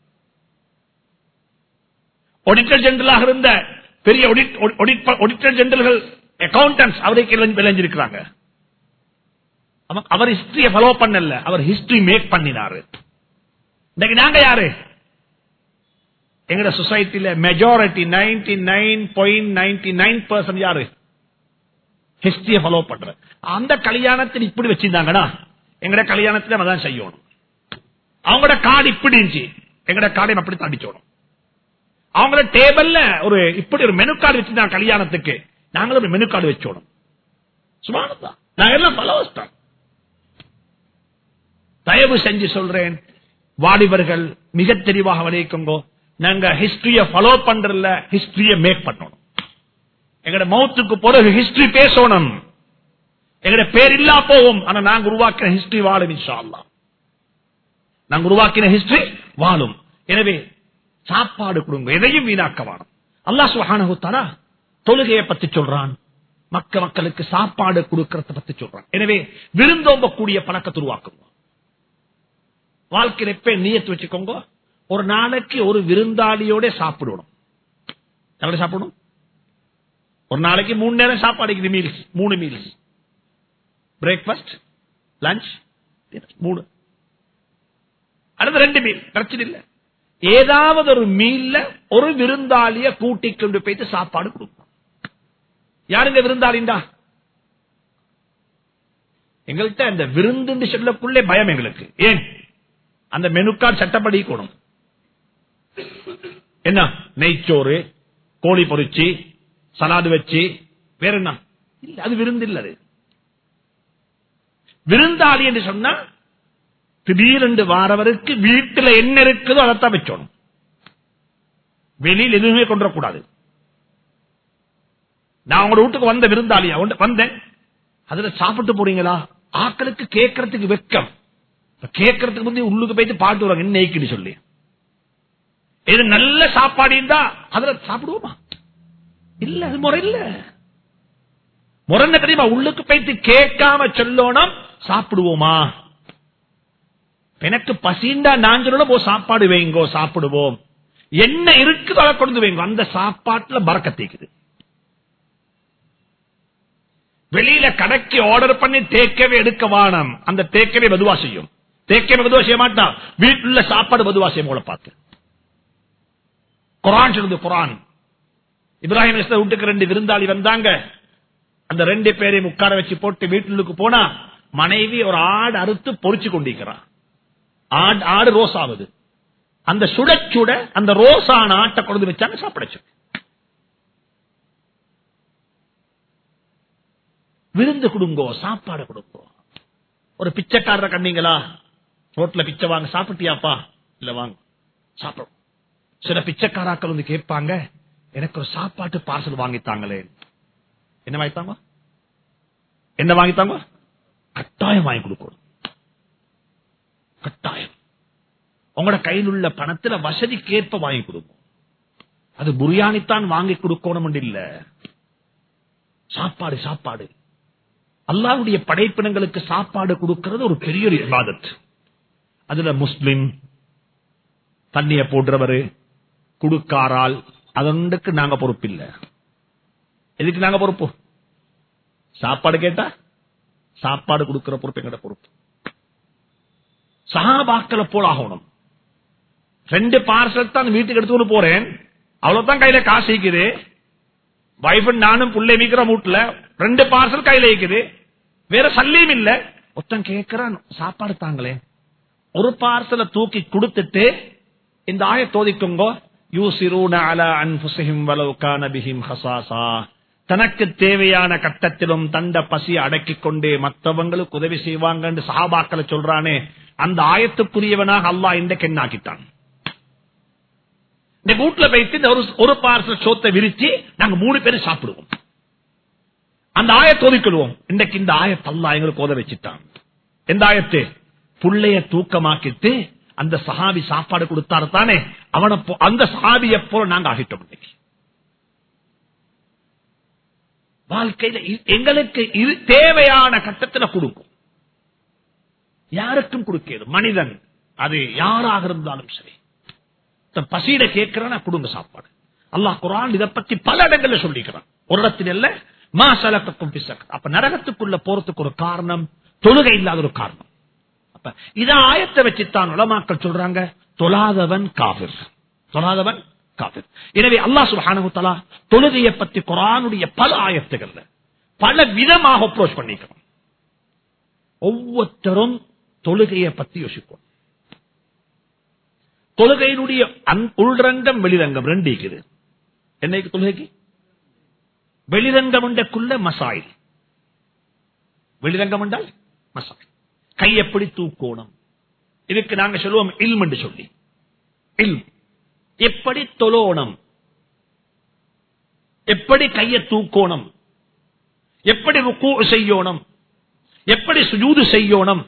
ஆடிட்டர் ஜெனரலாக இருந்த பெரிய ஆடிட்டர் ஜெனரல்கள் அக்கௌண்டன்ஸ் அவருக்கு விளைஞ்சிருக்கிறாங்க அவ- அவர் ஹிஸ்டரிய ஃபாலோ பண்ணல அவர் ஹிஸ்டரி மேக் பண்ணினாரு இன்னைக்கு நாங்க யாரு எங்கட சொசைட்டில majority ninety nine point ninety nine percent யாரு ஹிஸ்டரிய ஃபாலோ பண்ற அந்த கல்யாணத்தில் இப்படி வச்சிருந்தாங்கடா எங்கட கல்யாணத்துல நம்ம தான் செய்யணும் அவங்களோட கார்டு இப்படி இருந்துச்சு எங்கட கார்டையும் அப்படி தடிச்சோணும் அவங்களோட டேபிள்ல ஒரு இப்படி ஒரு மெனு கார்டு வச்சிருந்தாங்க கல்யாணத்துக்கு நாங்களும் ஒரு மெனு கார்டு வச்சோணும் சுமானதான் நாங்க எல்லாம் ஃபாலோவர்ஸ் தான் தயவு செஞ்சு சொல்றேன் வாலிபர்கள் மிக தெளிவாக விளைவிக்குங்கோ நாங்க ஹிஸ்டரிய ஃபாலோ பண்றல ஹிஸ்டரிய மேக் பண்ணணும் எங்கட மௌத்துக்கு பிறகு ஹிஸ்டரி பேசணும் எங்கட பேர் இல்லா போவோம் ஆனா நாங்க உருவாக்கின ஹிஸ்டரி வாழும் இன்ஷா அல்லாஹ் நாங்க உருவாக்கின ஹிஸ்டரி வாழும் எனவே சாப்பாடு கொடுங்க எதையும் வீணாக்க வேணும் அல்லாஹ் சுப்ஹானஹு தஆலா தொழுகையை பத்தி சொல்றான் மக்க மக்களுக்கு சாப்பாடு கொடுக்கறத பத்தி சொல்றான் எனவே விருந்தோம்பக்கூடிய பழக்கத்தை உருவாக்குங்க வாழ்க்கையில எப்ப நீயத்து வச்சுக்கோங்க ஒரு நாளைக்கு ஒரு விருந்தாளியோட சாப்பிடணும் எவ்வளவு சாப்பிடணும் ஒரு நாளைக்கு மூணு நேரம் சாப்பாடு மீல்ஸ் மூணு மீல்ஸ் பிரேக்ஃபாஸ்ட் லஞ்ச் மூணு அடுத்து ரெண்டு மீல் பிரச்சனை இல்ல ஏதாவது ஒரு மீல்ல ஒரு விருந்தாளிய கூட்டிக் கொண்டு போயிட்டு சாப்பாடு கொடுக்கணும் யாருங்க விருந்தாளிண்டா எங்கள்கிட்ட அந்த விருந்து சொல்லக்குள்ளே பயம் எங்களுக்கு ஏன் அந்த மெனு கார்டு சட்டப்படி கூடும் என்ன நெய்ச்சோறு கோழி பொரிச்சு சலாடு வச்சு வேற என்ன இல்ல அது விருந்து இல்ல அது விருந்தாளி என்று சொன்னா திடீரென்று வாரவருக்கு வீட்டுல என்ன இருக்குதோ அதைத்தான் வச்சோணும் வெளியில் எதுவுமே கொண்டு வரக்கூடாது நான் உங்களோட வீட்டுக்கு வந்த விருந்தாளியா ஒன்று வந்தேன் அதுல சாப்பிட்டு போறீங்களா ஆக்களுக்கு கேட்கறதுக்கு வெக்கம் கேட்கறதுக்கு முந்தைய உள்ளுக்கு போயிட்டு பாட்டு வருவாங்க என்ன நெய்க்குன்னு சொல்லி இது நல்ல சாப்பாடு இருந்தா அதுல சாப்பிடுவோமா இல்ல அது முறை இல்ல முறை என்ன தெரியுமா உள்ளுக்கு போயிட்டு கேட்காம சொல்லணும் சாப்பிடுவோமா எனக்கு பசிண்டா நான் சொல்லணும் போ சாப்பாடு வைங்கோ சாப்பிடுவோம் என்ன இருக்குதோ அதை கொண்டு வைங்க அந்த சாப்பாட்டுல பறக்கத்தேக்குது வெளியில கடைக்கு ஆர்டர் பண்ணி தேக்கவே எடுக்க வானம் அந்த தேக்கவே மெதுவா செய்யும் தேக்கவே மெதுவா செய்ய மாட்டான் வீட்டுல சாப்பாடு மெதுவா செய்யும் போல பார்த்து குரான் சொல்லுது குரான் இப்ராஹிம் அலைஹிஸ்ஸலாம் வீட்டுக்கு ரெண்டு விருந்தாளி வந்தாங்க அந்த ரெண்டு பேரையும் உட்கார வச்சு போட்டு வீட்டுக்கு போனா மனைவி ஒரு ஆடு அறுத்து பொறிச்சு கொண்டிருக்கிறான் ஆடு ஆடு ரோஸ் ஆகுது அந்த சுட சுட அந்த ரோஸான ஆட்டை கொண்டு வச்சாங்க சாப்பிடச்சு விருந்து கொடுங்கோ சாப்பாடு கொடுங்கோ ஒரு பிச்சைக்காரரை கண்டீங்களா ரோட்ல பிச்சை வாங்க சாப்பிட்டியாப்பா இல்ல வாங்க சாப்பிடும் சில பிச்சைக்காராக்கள் வந்து கேட்பாங்க எனக்கு ஒரு சாப்பாட்டு பார்சல் வாங்கித்தாங்களே என்ன வாங்கித்தாங்க என்ன வாங்கித்தாங்க கட்டாயம் வாங்கி கொடுக்கணும் கட்டாயம் உங்களோட கையில் உள்ள பணத்துல வசதிக்கேற்ப வாங்கி கொடுக்கும் அது புரியாணித்தான் வாங்கி கொடுக்கணும் இல்ல சாப்பாடு சாப்பாடு அல்லாவுடைய படைப்பினங்களுக்கு சாப்பாடு கொடுக்கிறது ஒரு பெரிய ஒரு இபாதத் அதுல முஸ்லிம் தண்ணிய போடுறவரு குடுக்காரால் அதொன்றுக்கு நாங்க பொறுப்பில்லை எதுக்கு நாங்க பொறுப்பு சாப்பாடு கேட்டா சாப்பாடு கொடுக்கிற பொறுப்பு எங்கட பொறுப்பு சகாபாக்களை போல ஆகணும் ரெண்டு பார்சல் தான் வீட்டுக்கு எடுத்துட்டு போறேன் அவ்வளவுதான் கையில காசு இருக்குது வைஃப் நானும் புள்ளை மீக்கிற வீட்டுல ரெண்டு பார்சல் கையில இருக்குது வேற சல்லியும் இல்ல ஒருத்தன் கேட்கிறான் சாப்பாடு தாங்களே ஒரு பார்சலை தூக்கி கொடுத்துட்டு இந்த ஆய தோதிக்குங்கோ யூசிரூன அலா அன்ஃபுஸிஹிம் வலவ் கான பிஹிம் ஹஸாஸா தனக்கு தேவையான கட்டத்திலும் தந்த பசி அடக்கிக் கொண்டு மற்றவங்களுக்கு உதவி செய்வாங்க சஹாபாக்களை சொல்றானே அந்த ஆயத்துக்குரியவனாக அல்லாஹ் இன்றைக்கு என்னாக்கிட்டான் இந்த வீட்டுல வைத்து இந்த ஒரு ஒரு பார்சல் சோத்தை விரிச்சு நாங்க மூணு பேரும் சாப்பிடுவோம் அந்த ஆயத்தை ஒதுக்கிடுவோம் இன்றைக்கு இந்த ஆயத்தை அல்லாஹ் எங்களுக்கு உதவி வச்சுட்டான் எந்த ஆயத்து புள்ளைய தூக்கமாக்கிட்டு அந்த சஹாபி சாப்பாடு கொடுத்தாரு தானே அவனை போ- அந்த சஹாபியை போல நாங்க ஆகிட்டோம் இன்னைக்கு வாழ்க்கையில இ- எங்களுக்கு இது தேவையான கட்டத்துல கொடுக்கும் யாருக்கும் கொடுக்கிறது மனிதன் அது யாராக இருந்தாலும் சரி தன் பசியிட கேட்கிறா கொடுங்க சாப்பாடு அல்லாஹ் குரான் இதை பத்தி பல இடங்கள்ல சொல்லிக்கிறான் ஒரு இடத்துல இல்ல மா சலக்கக்கும் பிசக் அப்ப நரகத்துக்குள்ள போறதுக்கு ஒரு காரணம் தொழுகை இல்லாத ஒரு காரணம் அப்ப இத ஆயத்தை வச்சுத்தான் உலமாக்கள் சொல்றாங்க தொழாதவன் காபிர் தொழாதவன் காபிர் எனவே அல்லாஹ் சுப்ஹானஹு தஆலா தொழுகையை பத்தி குரானுடைய பல ஆயத்துகள்ல பல விதமாக அப்ரோச் பண்ணிக்கிறோம் ஒவ்வொருத்தரும் தொழுகையை பத்தி யோசிப்போம் தொழுகையினுடைய அன்- உள்ரங்கம் வெளிரங்கம் ரெண்டு இருக்குது என்னைக்கு தொழுகைக்கு வெளிரங்கம் உண்டக்குள்ள மசாயில் வெளிரங்கம் என்றால் மசாயில் கை எப்படி தூக்கோணும் இதுக்கு நாங்க சொல்லுவோம் இல்ம் என்று சொல்லி இல்ம் எப்படி தொழோணும் எப்படி கையை தூக்கோணும் எப்படி ருக்கு செய்யணும் எப்படி சுஜூது செய்யணும்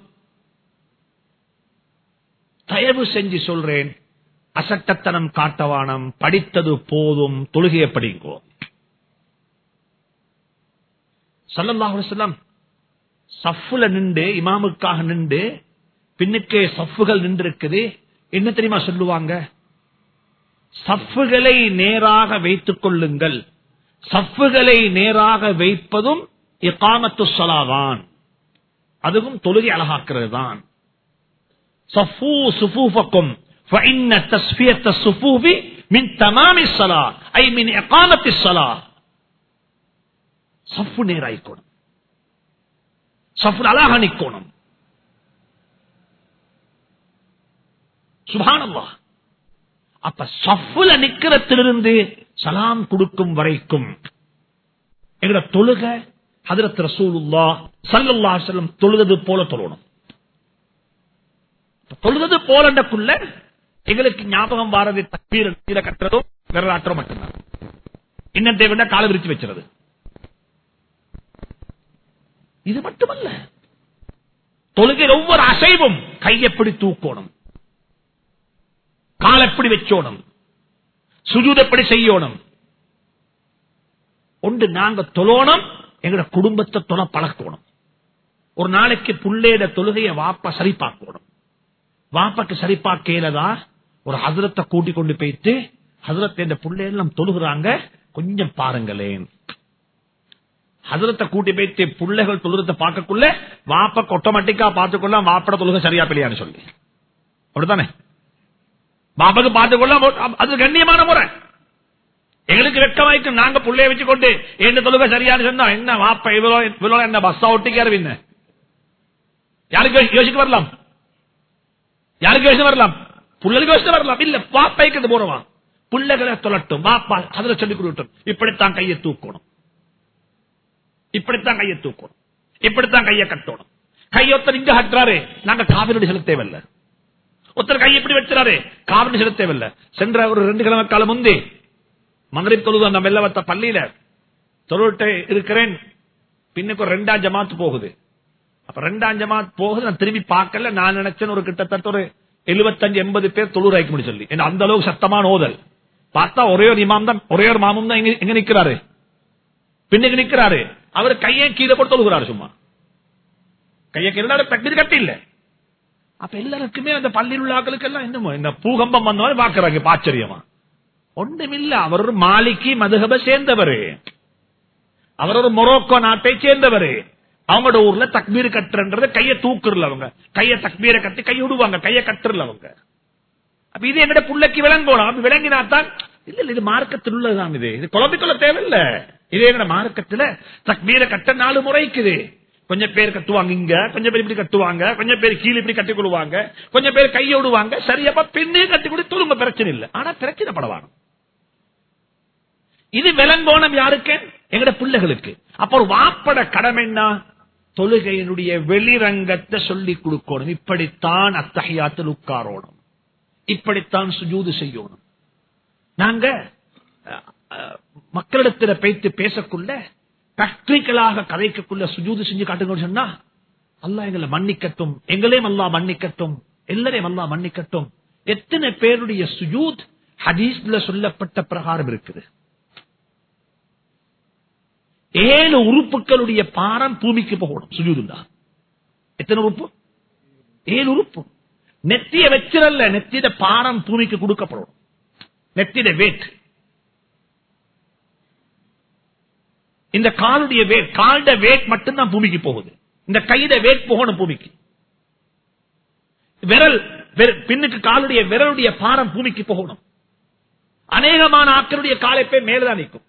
தயவு செஞ்சு சொல்றேன் அசட்டத்தனம் காட்டவானம் படித்தது போதும் தொழுகையை படிங்கோ சல்லல்லாஹு அலைஹி வஸல்லம் சஃப்புல நின்று இமாமுக்காக நின்று பின்னுக்கே சஃப்புகள் நின்று இருக்குது என்ன தெரியுமா சொல்லுவாங்க சஃப்புகளை நேராக வைத்துக் கொள்ளுங்கள் சஃப்புகளை நேராக வைப்பதும் இகாமத்து சலாதான் அதுவும் தொழுகை அழகாக்குறது தான் صفوا صفوفكم فإن تصفية الصفوف من تمام الصلاة أي من إقامة الصلاة صف நேராய்க்கணும் சஃப் அழகாக நிக்கணும் சுபானல்லா அப்ப சஃப்ல நிக்கிறத்திலிருந்து சலாம் கொடுக்கும் வரைக்கும் எங்கட தொழுக ஹதரத் ரசூலுல்லா ஸல்லல்லாஹு அலைஹி வஸல்லம் தொழுது போல தொழணும் தொழுது போலண்டக்குள்ள எங்களுக்கு ஞாபகம் வாரது தப்பீர கீழே கட்டுறதும் விரலாற்றம் மட்டும்தான் இன்னும் தேவைன்னா காலை விரிச்சு வச்சுறது இது மட்டுமல்ல தொழுகையில் ஒவ்வொரு அசைவும் கை எப்படி தூக்கணும் கால் எப்படி வச்சோணும் சுஜூத் எப்படி செய்யணும் ஒன்று நாங்க தொழணும் எங்கட குடும்பத்தை தொலை பழக்கணும் ஒரு நாளைக்கு புள்ளேட தொழுகையை வாப்பா சரி பார்க்கணும் வாப்பாக்கு சரி பார்க்கலதா ஒரு ஹசரத்தை கூட்டி கொண்டு போயிட்டு ஹசரத் இந்த புள்ளையெல்லாம் தொழுகிறாங்க கொஞ்சம் பாருங்களேன் ஹசரத்தை கூட்டி போயிட்டு பிள்ளைகள் தொழுறதை பார்க்கக்குள்ள வாப்பக்கு ஆட்டோமேட்டிக்கா பார்த்துக்கொள்ள வாப்பட தொழுகை சரியா பிள்ளையான்னு சொல்லி அப்படித்தானே பாப்பாக்கு பார்த்துக்கொள்ள அது கண்ணியமான முறை எங்களுக்கு வெக்கமாய்க்கும் நாங்க புள்ளைய வச்சு கொண்டு என்ன தொழுகை சரியான்னு சொன்னா என்ன வாப்ப இவ்வளவு இவ்வளவு என்ன பஸ்ஸா ஒட்டிக்காரு பின்ன யாருக்கு யோசிக்க வரலாம் யாருக்கு யோசனை வரலாம் புள்ளலுக்கு யோசனை வரலாம் இல்ல பாப்பைக்கு போறவா பிள்ளைகளை தொலட்டும் பாப்பா அதுல சொல்லிக் கொடுக்கட்டும் இப்படித்தான் கையை தூக்கணும் இப்படித்தான் கையை தூக்கணும் இப்படித்தான் கையை கட்டணும் கையொத்தர் இங்க கட்டுறாரு நாங்க காவிரி செலுத்த தேவையில்ல ஒருத்தர் கை எப்படி வச்சுறாரு காவிரி செலுத்த தேவையில்ல சென்ற ஒரு ரெண்டு கிழமை காலம் முந்தி மகரிப் தொழுது அந்த வெள்ளவத்த பள்ளியில தொழுட்டு இருக்கிறேன் பின்னுக்கு ஒரு ரெண்டாம் ஜமாத்து போகுது அப்ப ரெண்டாம் ஜமாத் போகுது நான் திரும்பி பார்க்கல நான் நினைச்சேன் ஒரு கிட்டத்தட்ட ஒரு எழுபத்தஞ்சு எண்பது பேர் தொழுராய்க்க முடியும் சொல்லி ஏன்னா அந்த அளவுக்கு சத்தமான ஓதல் பார்த்தா ஒரே ஒரு இமாம் தான் ஒரே ஒரு மாமும் தான் எங்க- எங்க நிக்கிறாரு பின்னுக்கு நிக்கிறாரு அவர் கையை கீழே போட்டு தொழுகிறாரு சும்மா கையை கீழே தக்பீர் கட்டி இல்ல அப்ப எல்லாருக்குமே அந்த பள்ளியில் உள்ள ஆட்களுக்கு எல்லாம் என்னமோ இந்த பூகம்பம் வந்தவரை பாக்குறாங்க இப்ப ஆச்சரியமா ஒன்றுமில்ல அவர் ஒரு மாலிகி மதுகப சேர்ந்தவர் அவர் ஒரு மொரோக்கோ நாட்டை சேர்ந்தவர் அவங்களோட ஊர்ல தக்பீர் கட்டுறன்றது கையை தூக்குறல அவங்க கையை தக்பீரை கட்டி கை விடுவாங்க கையை கட்டுறல அவங்க அப்ப இது எங்கட புள்ளைக்கு விளங்கணும் அப்படி விளங்கினாத்தான் இல்ல இல்ல இது மார்க்கத்தில் உள்ளதுதான் இது இது குழம்பிக்கொள்ள தேவையில்ல இது எங்கட மார்க்கத்துல தக்பீரை கட்ட நாலு முறைக்குது கொஞ்சம் பேர் கட்டுவாங்க இங்க கொஞ்சம் பேர் இப்படி கட்டுவாங்க கொஞ்சம் பேர் கீழே இப்படி கட்டி கொள்வாங்க கொஞ்சம் பேர் கையோடுவாங்க சரியாப்பா பெண்ணே கட்டி கொடு தொழுங்க பிரச்சனை இல்லை ஆனா பிரச்சனை படவாங்க இது விலங்கோணம் யாருக்கு எங்கட பிள்ளைகளுக்கு அப்ப ஒரு வாப்பட கடமை என்ன தொழுகையினுடைய வெளிரங்கத்தை சொல்லிக் கொடுக்கணும் இப்படித்தான் அத்தகையாத்தில் உட்காரோணும் இப்படித்தான் சுஜூது செய்யணும் நாங்க அஹ், அஹ், மக்களிடத்தில் பேத்து பேசக்குள்ள பிராக்டிக்கலாக கதைக்குள்ள சுஜூது செஞ்சு காட்டுங்கன்னு சொன்னா அல்லாஹ் எங்களை மன்னிக்கட்டும் எங்களையும் அல்லாஹ் மன்னிக்கட்டும் எல்லாரையும் அல்லாஹ் மன்னிக்கட்டும் எத்தனை பேருடைய சுஜூத் ஹதீஸ்ல சொல்லப்பட்ட பிரகாரம் இருக்குது ஏழு உறுப்புகளுடைய பாரம் பூமிக்கு போகணும் சுஜூதுண்டா எத்தனை உறுப்பு ஏழு உறுப்பு நெத்திய வச்சிரல்ல நெத்திய பாரம் பூமிக்கு கொடுக்கப்படும் நெத்திய வேட் இந்த காலுடைய வேட் கால்ட வேட் மட்டும்தான் பூமிக்கு போகுது இந்த கையிட வேட் போகணும் பூமிக்கு விரல் விர- பின்னுக்கு காலுடைய விரலுடைய பாரம் பூமிக்கு போகணும் அநேகமான ஆக்களுடைய காலைப்பே மேலதான் நிற்கும்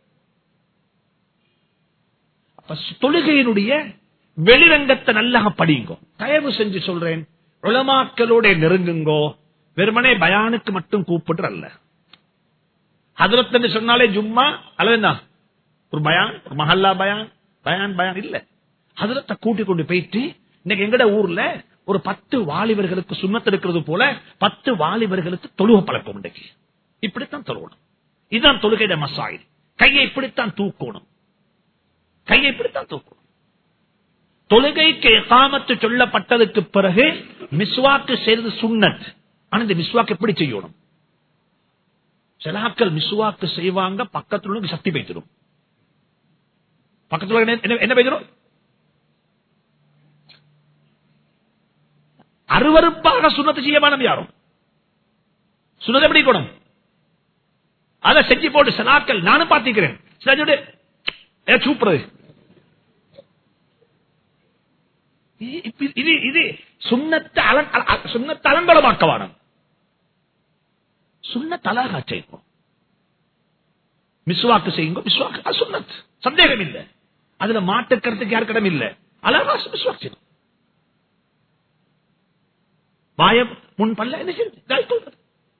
அப்ப தொழுகையினுடைய வெளிரங்கத்தை நல்லா படியுங்கோ தயவு செஞ்சு சொல்றேன் உலமாக்களோட நெருங்குங்கோ வெறுமனே பயானுக்கு மட்டும் கூப்பிடுற அல்ல ஹதரத் சொன்னாலே ஜும்மா அல்லது என்ன ஒரு பயான் ஒரு மஹல்லா பயான் பயான் பயான் இல்ல ஹதரத்தை கூட்டி கொண்டு போயிட்டு இன்னைக்கு எங்கட ஊர்ல ஒரு பத்து வாலிபர்களுக்கு சுண்ணத்து இருக்கிறது போல பத்து வாலிபர்களுக்கு தொழுக பழக்கம் இன்றைக்கு இப்படித்தான் தொழுகணும் இதுதான் தொழுகையிட மசாயில் கையை இப்படித்தான் தூக்கணும் கையை இப்படித்தான் தூக்கணும் தொழுகைக்கு எகாமத்து சொல்லப்பட்டதுக்கு பிறகு மிஸ்வாக்கு செய்வது சுண்ணத் ஆனா இந்த மிஸ்வாக்கு எப்படி செய்யணும் சிலாக்கள் மிஸ்வாக்கு செய்வாங்க பக்கத்துல உள்ளவங்க சக்தி பெய்திடும் பக்கத்துல என்ன- என்ன- என்ன பெய்திடும் அருவருப்பாக சுண்ணத்தை செய்ய வேணும் யாரும் சுண்ணத்தை எப்படி இருக்கணும் அதை செஞ்சு போட்டு சிலாக்கள் நானும் பார்த்திக்கிறேன் சில சூப்பர் இது இது இது சுண்ணத்தை அலங்- அல- அல- சுண்ணத்தை அலங்கோலமாக்க வேணும் சுண்ணத் அழகா செய்வோம் மிஸ்வாக்கு செய்யுங்க மிஸ்வாக்கு அது சுண்ணத் சந்தேகம் இல்லை அதுல மாட்டுக்கிறதுக்கு யாருக்கு இடம் இல்லை அழகா மிஸ்வாக் செய்யணும் வாயம் முன் பல்ல என்ன செய்யுது தாய் தூக்குறது.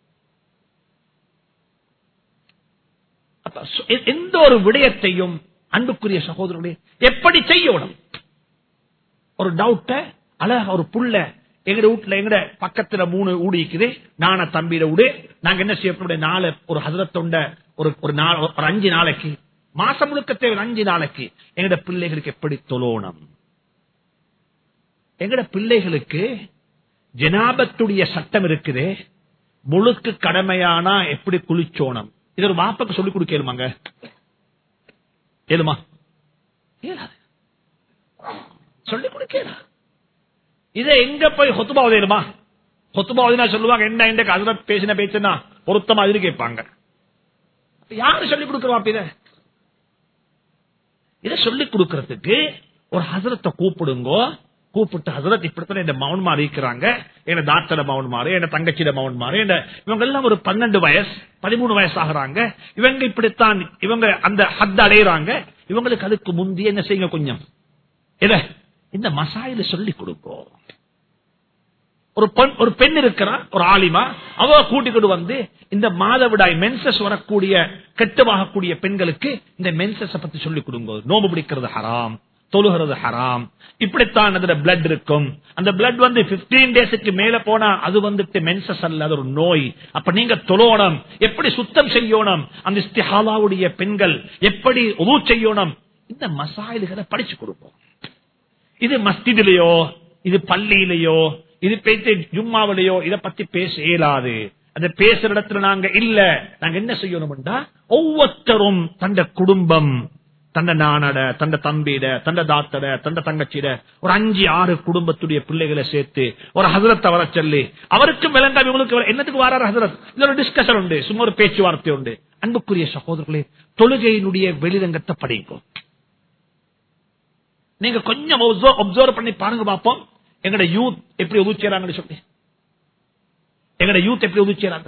அப்ப சு- எ- எந்த ஒரு விடயத்தையும் அன்புக்குரிய சகோதரர்களே எப்படி செய்யணும் ஒரு டவுட்ட அழகா ஒரு புள்ள எங்கட வீட்டுல எங்கட பக்கத்துல மூணு ஊடு இருக்குது நான தம்பியில ஊடு நாங்க என்ன செய்யப்படும் நாலு ஒரு ஹசரத்தொண்ட ஒரு ஒரு நாள் ஒரு அஞ்சு நாளைக்கு மாசம் முழுக்க தேவை அஞ்சு நாளைக்கு எங்கட பிள்ளைகளுக்கு எப்படி தொழணும் எங்கட பிள்ளைகளுக்கு ஜனாபத்துடைய சட்டம் இருக்குது முழுக்கு கடமையானா எப்படி குளிச்சோணும் இது ஒரு மாப்பக்கு சொல்லிக் கொடுக்கலுமாங்க ஏழுமா ஏழாது சொல்லிக் கொடுக்கலாம் இதை எங்க போய் ஹொத்துபா உதயணுமா ஹொத்துபா உதயனா சொல்லுவாங்க என்ன இந்த ஹசரத் பேசின பேச்சுன்னா பொருத்தமா இது கேட்பாங்க யாரு சொல்லிக் கொடுக்கிறோம் அப்ப இத இதை சொல்லிக் கொடுக்கறதுக்கு ஒரு ஹசரத்தை கூப்பிடுங்கோ கூப்பிட்டு ஹசரத் இப்படித்தான் இந்த மௌன்மார் இருக்கிறாங்க என்ன தாத்தட மௌன்மாரு என்ன தங்கச்சிட மௌன்மாரு என்ன இவங்க எல்லாம் ஒரு பன்னெண்டு வயசு பதிமூணு வயசு ஆகுறாங்க இவங்க இப்படித்தான் இவங்க அந்த ஹத் அடையிறாங்க இவங்களுக்கு அதுக்கு முந்தி என்ன செய்யுங்க கொஞ்சம் இத இந்த மசாயில சொல்லி கொடுப்போம் ஒரு பெண் ஒரு பெண் இருக்கிறா ஒரு ஆலிமா அவ கூட்டிக்கிட்டு வந்து இந்த மாதவிடாய் மென்சஸ் வரக்கூடிய கெட்டுவாகக்கூடிய பெண்களுக்கு இந்த மென்சஸ் பத்தி சொல்லி கொடுங்க நோம்பு பிடிக்கிறது ஹராம் தொழுகிறது ஹராம் இப்படித்தான் அதுல பிளட் இருக்கும் அந்த பிளட் வந்து 15 டேஸுக்கு மேல போனா அது வந்துட்டு மென்சஸ் அல்ல அது ஒரு நோய் அப்ப நீங்க தொழணும் எப்படி சுத்தம் செய்யணும் அந்த இஸ்திஹாலாவுடைய பெண்கள் எப்படி உது செய்யணும் இந்த மசாயில்களை படிச்சு கொடுப்போம் இது மஸ்திதிலேயோ இது பள்ளியிலேயோ இது பேச்சு ஜும்மாவிலேயோ இத பத்தி பேச இயலாது அந்த பேசுற இடத்துல நாங்க இல்ல நாங்க என்ன செய்யணும்டா ஒவ்வொருத்தரும் தந்த குடும்பம் தந்த நானட தந்த தம்பிட தந்த தாத்தட தந்த தங்கச்சிட ஒரு அஞ்சு ஆறு குடும்பத்துடைய பிள்ளைகளை சேர்த்து ஒரு ஹசரத்தை வர சொல்லி அவருக்கும் விளங்கா இவங்களுக்கு வர- என்னத்துக்கு வராரு ஹசரத் இதுல ஒரு டிஸ்கஷன் உண்டு சும்மா ஒரு பேச்சுவார்த்தை உண்டு அன்புக்குரிய சகோதரர்களே தொழுகையினுடைய வெளிரங்கத்தை படிக்கும் நீங்க கொஞ்சம் அப்சர்வ் பண்ணி பாருங்க பாப்போம் எங்கட யூத் எப்படி உதுச்சேராங்கன்னு சொல்லி எங்கட யூத் எப்படி உதுச்சேராங்க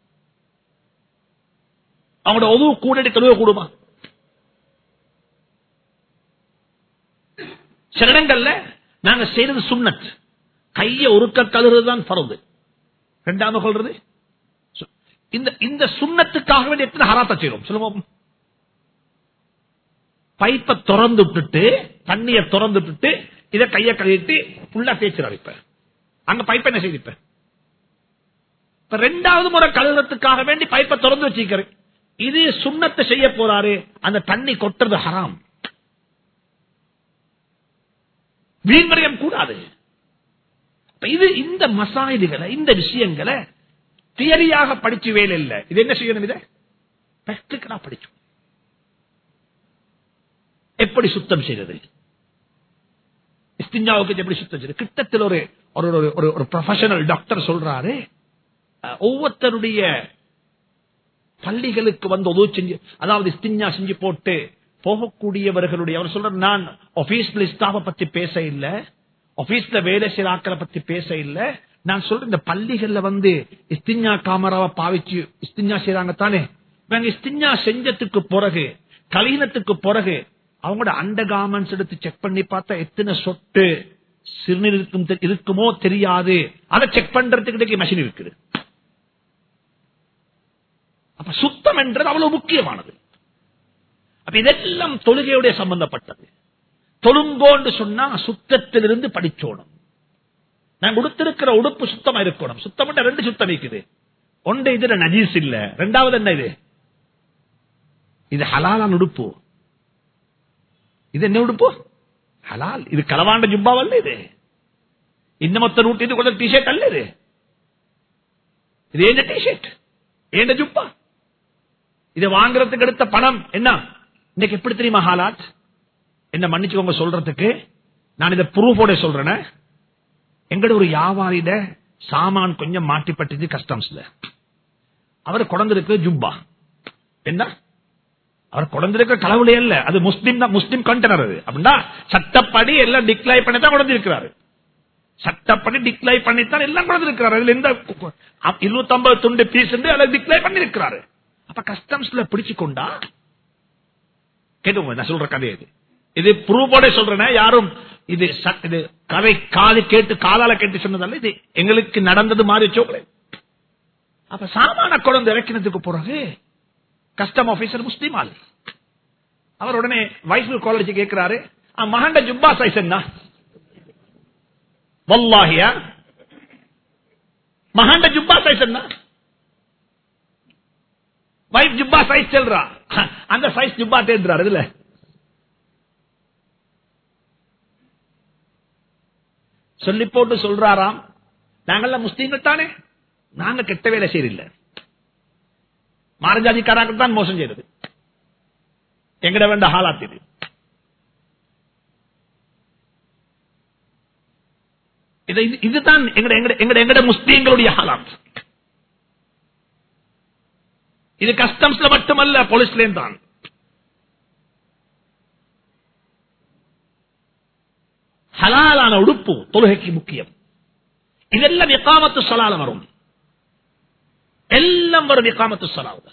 அவங்களோட உதவு கூட தொழுவ கூடுமா சில இடங்கள்ல நாங்க செய்யறது சுண்ணத் கைய ஒருக்க கழுறுதான் பருது ரெண்டாவது கொள்றது சு- இந்த இந்த சுண்ணத்துக்காக வேண்டி எத்தனை ஹராத்த செய்யறோம் சொல்லுவோம் பைப்பை திறந்து விட்டுட்டு தண்ணிய திறந்து விட்டுட்டு இதை கைய கழுவிட்டு ஃபுல்லா தேய்ச்சிடாரு இப்ப அங்க பைப்பை என்ன செய்து இப்ப இப்ப ரெண்டாவது முறை கழுவுறதுக்காக வேண்டி பைப்பை திறந்து வச்சிருக்காரு இது சுண்ணத்தை செய்ய போறாரு அந்த தண்ணி கொட்டுறது ஹராம் வீண்வரியம் கூடாது அப்ப இது இந்த மசாயில்களை இந்த விஷயங்களை தியரியாக படிச்சு வேலை இல்ல இது என்ன செய்யணும் இதை பிராக்டிக்கலா படிக்கும் எப்படி சுத்தம் செய்யறது இஸ்திஞ்சாவுக்கு எப்படி சுத்தம் செய்யறது கிட்டத்தில் ஒரு ஒரு ஒரு- ஒரு ஒரு ப்ரொஃபஷனல் டாக்டர் சொல்றாரு அஹ், ஒவ்வொருத்தருடைய பள்ளிகளுக்கு வந்து உதவு செஞ்சு அதாவது இஸ்திஞ்சா செஞ்சு போட்டு போகக்கூடியவர்களுடைய அவர் சொல்ற நான் ஆபீஸ்ல ஸ்டாஃப பத்தி பேச இல்ல ஆபீஸ்ல வேலை செய்யற ஆட்களை பத்தி பேச இல்ல நான் சொல்றேன் இந்த பள்ளிகள்ல வந்து இஸ்திஞ்சா காமராவை பாவிச்சு இஸ்திஞ்சா செய்யறாங்க தானே இவங்க இஸ்திஞ்சா செஞ்சதுக்கு பிறகு கலீனத்துக்கு பிறகு அவங்களோட அண்டர் கார்மெண்ட்ஸ் எடுத்து செக் பண்ணி பார்த்தா எத்தனை சொட்டு சிறுநீர் இருக்கும் தெ- இருக்குமோ தெரியாது அதை செக் பண்றதுக்கு மெஷின் இருக்குது அப்ப சுத்தம் என்றது அவ்வளவு முக்கியமானது அப்ப இதெல்லாம் தொழுகையுடைய சம்பந்தப்பட்டது தொழுங்கோன்னு சொன்னா சுத்தத்திலிருந்து படிச்சோணும் நான் கொடுத்திருக்கிற உடுப்பு சுத்தமா இருக்கணும் சுத்தம் ரெண்டு சுத்தம் இருக்குது ஒன்று இதுல நஜீஸ் இல்ல ரெண்டாவது என்ன இது இது ஹலாலான உடுப்பு இது என்ன உடுப்பு ஹலால் இது களவாண்ட ஜுப்பாவல்ல இது இன்னமொத்த நூற்றி இது கொஞ்சம் டிஷர்ட் அல்ல இது இது ஏண்ட டிஷர்ட் ஏண்ட ஜுப்பா இதை வாங்குறதுக்கு எடுத்த பணம் என்ன இன்னைக்கு எப்படி தெரியுமா ஹாலாத் என்ன மன்னிச்சுக்கோங்க சொல்றதுக்கு நான் இதை ப்ரூஃபோட சொல்றேன் எங்கட ஒரு வியாபாரியிட சாமான் கொஞ்சம் மாட்டிப்பட்டது கஸ்டம்ஸ்ல அவர் குழந்திருக்கு ஜுப்பா என்ன அவர் குழந்திருக்க கடவுளே இல்ல அது முஸ்லீம் தான் முஸ்லீம் கண்டனர் அது அப்படின்னா சட்டப்படி எல்லாம் டிக்ளைர் பண்ணி தான் குழந்திருக்கிறாரு சட்டப்படி டிக்ளைர் பண்ணித்தான் எல்லாம் குழந்திருக்கிறாரு அதுல எந்த இருநூத்தி ஐம்பது துண்டு பீஸ் அதை டிக்ளைர் பண்ணிருக்கிறாரு அப்ப கஸ்டம்ஸ்ல பிடிச்சு கொண்டா கேட்டுங்க நான் சொல்ற கதை இது இது ப்ரூஃபோட சொல்றேன் யாரும் இது ச- இது கதை காது கேட்டு காதால கேட்டு சொன்னதல்ல இது எங்களுக்கு நடந்தது மாதிரி வச்சோங்களே அப்ப சாமான குழந்தை இறக்கினதுக்கு பிறகு கஸ்டம் ஆபீசர் முஸ்லீம் ஆள் அவர் உடனே வைஃப் காலேஜ் கேட்கிறாரு "ஆ, மகண்ட ஜுப்பா சைஸ் என்ன வல்லாஹியா மகண்ட ஜுப்பா சைஸ் என்ன வைஃப் ஜுப்பா சைஸ் செல்றா அந்த சைஸ் ஜுப்பா தேடுறாரு இதுல சொல்லி போட்டு சொல்றாராம் நாங்கெல்லாம் முஸ்லீம்கள் தானே நாங்க கெட்ட வேலை செய்யறில்ல மாரஜாதிக்காராக்கு தான் மோசம் செய்யறது எங்கட வேண்ட ஹாலாத் இது இதை- இது- இதுதான் எங்கட எங்கட எங்கட எங்கட முஸ்லீம்களுடைய ஹாலாத் இது கஸ்டம்ஸ்ல மட்டுமல்ல போலீஸ்லயும் தான் ஹலாலான உடுப்பு தொழுகைக்கு முக்கியம் இதெல்லாம் இக்காமத்து சலால வரும் எல்லாம் வரும் இக்காமத்து சலாவுல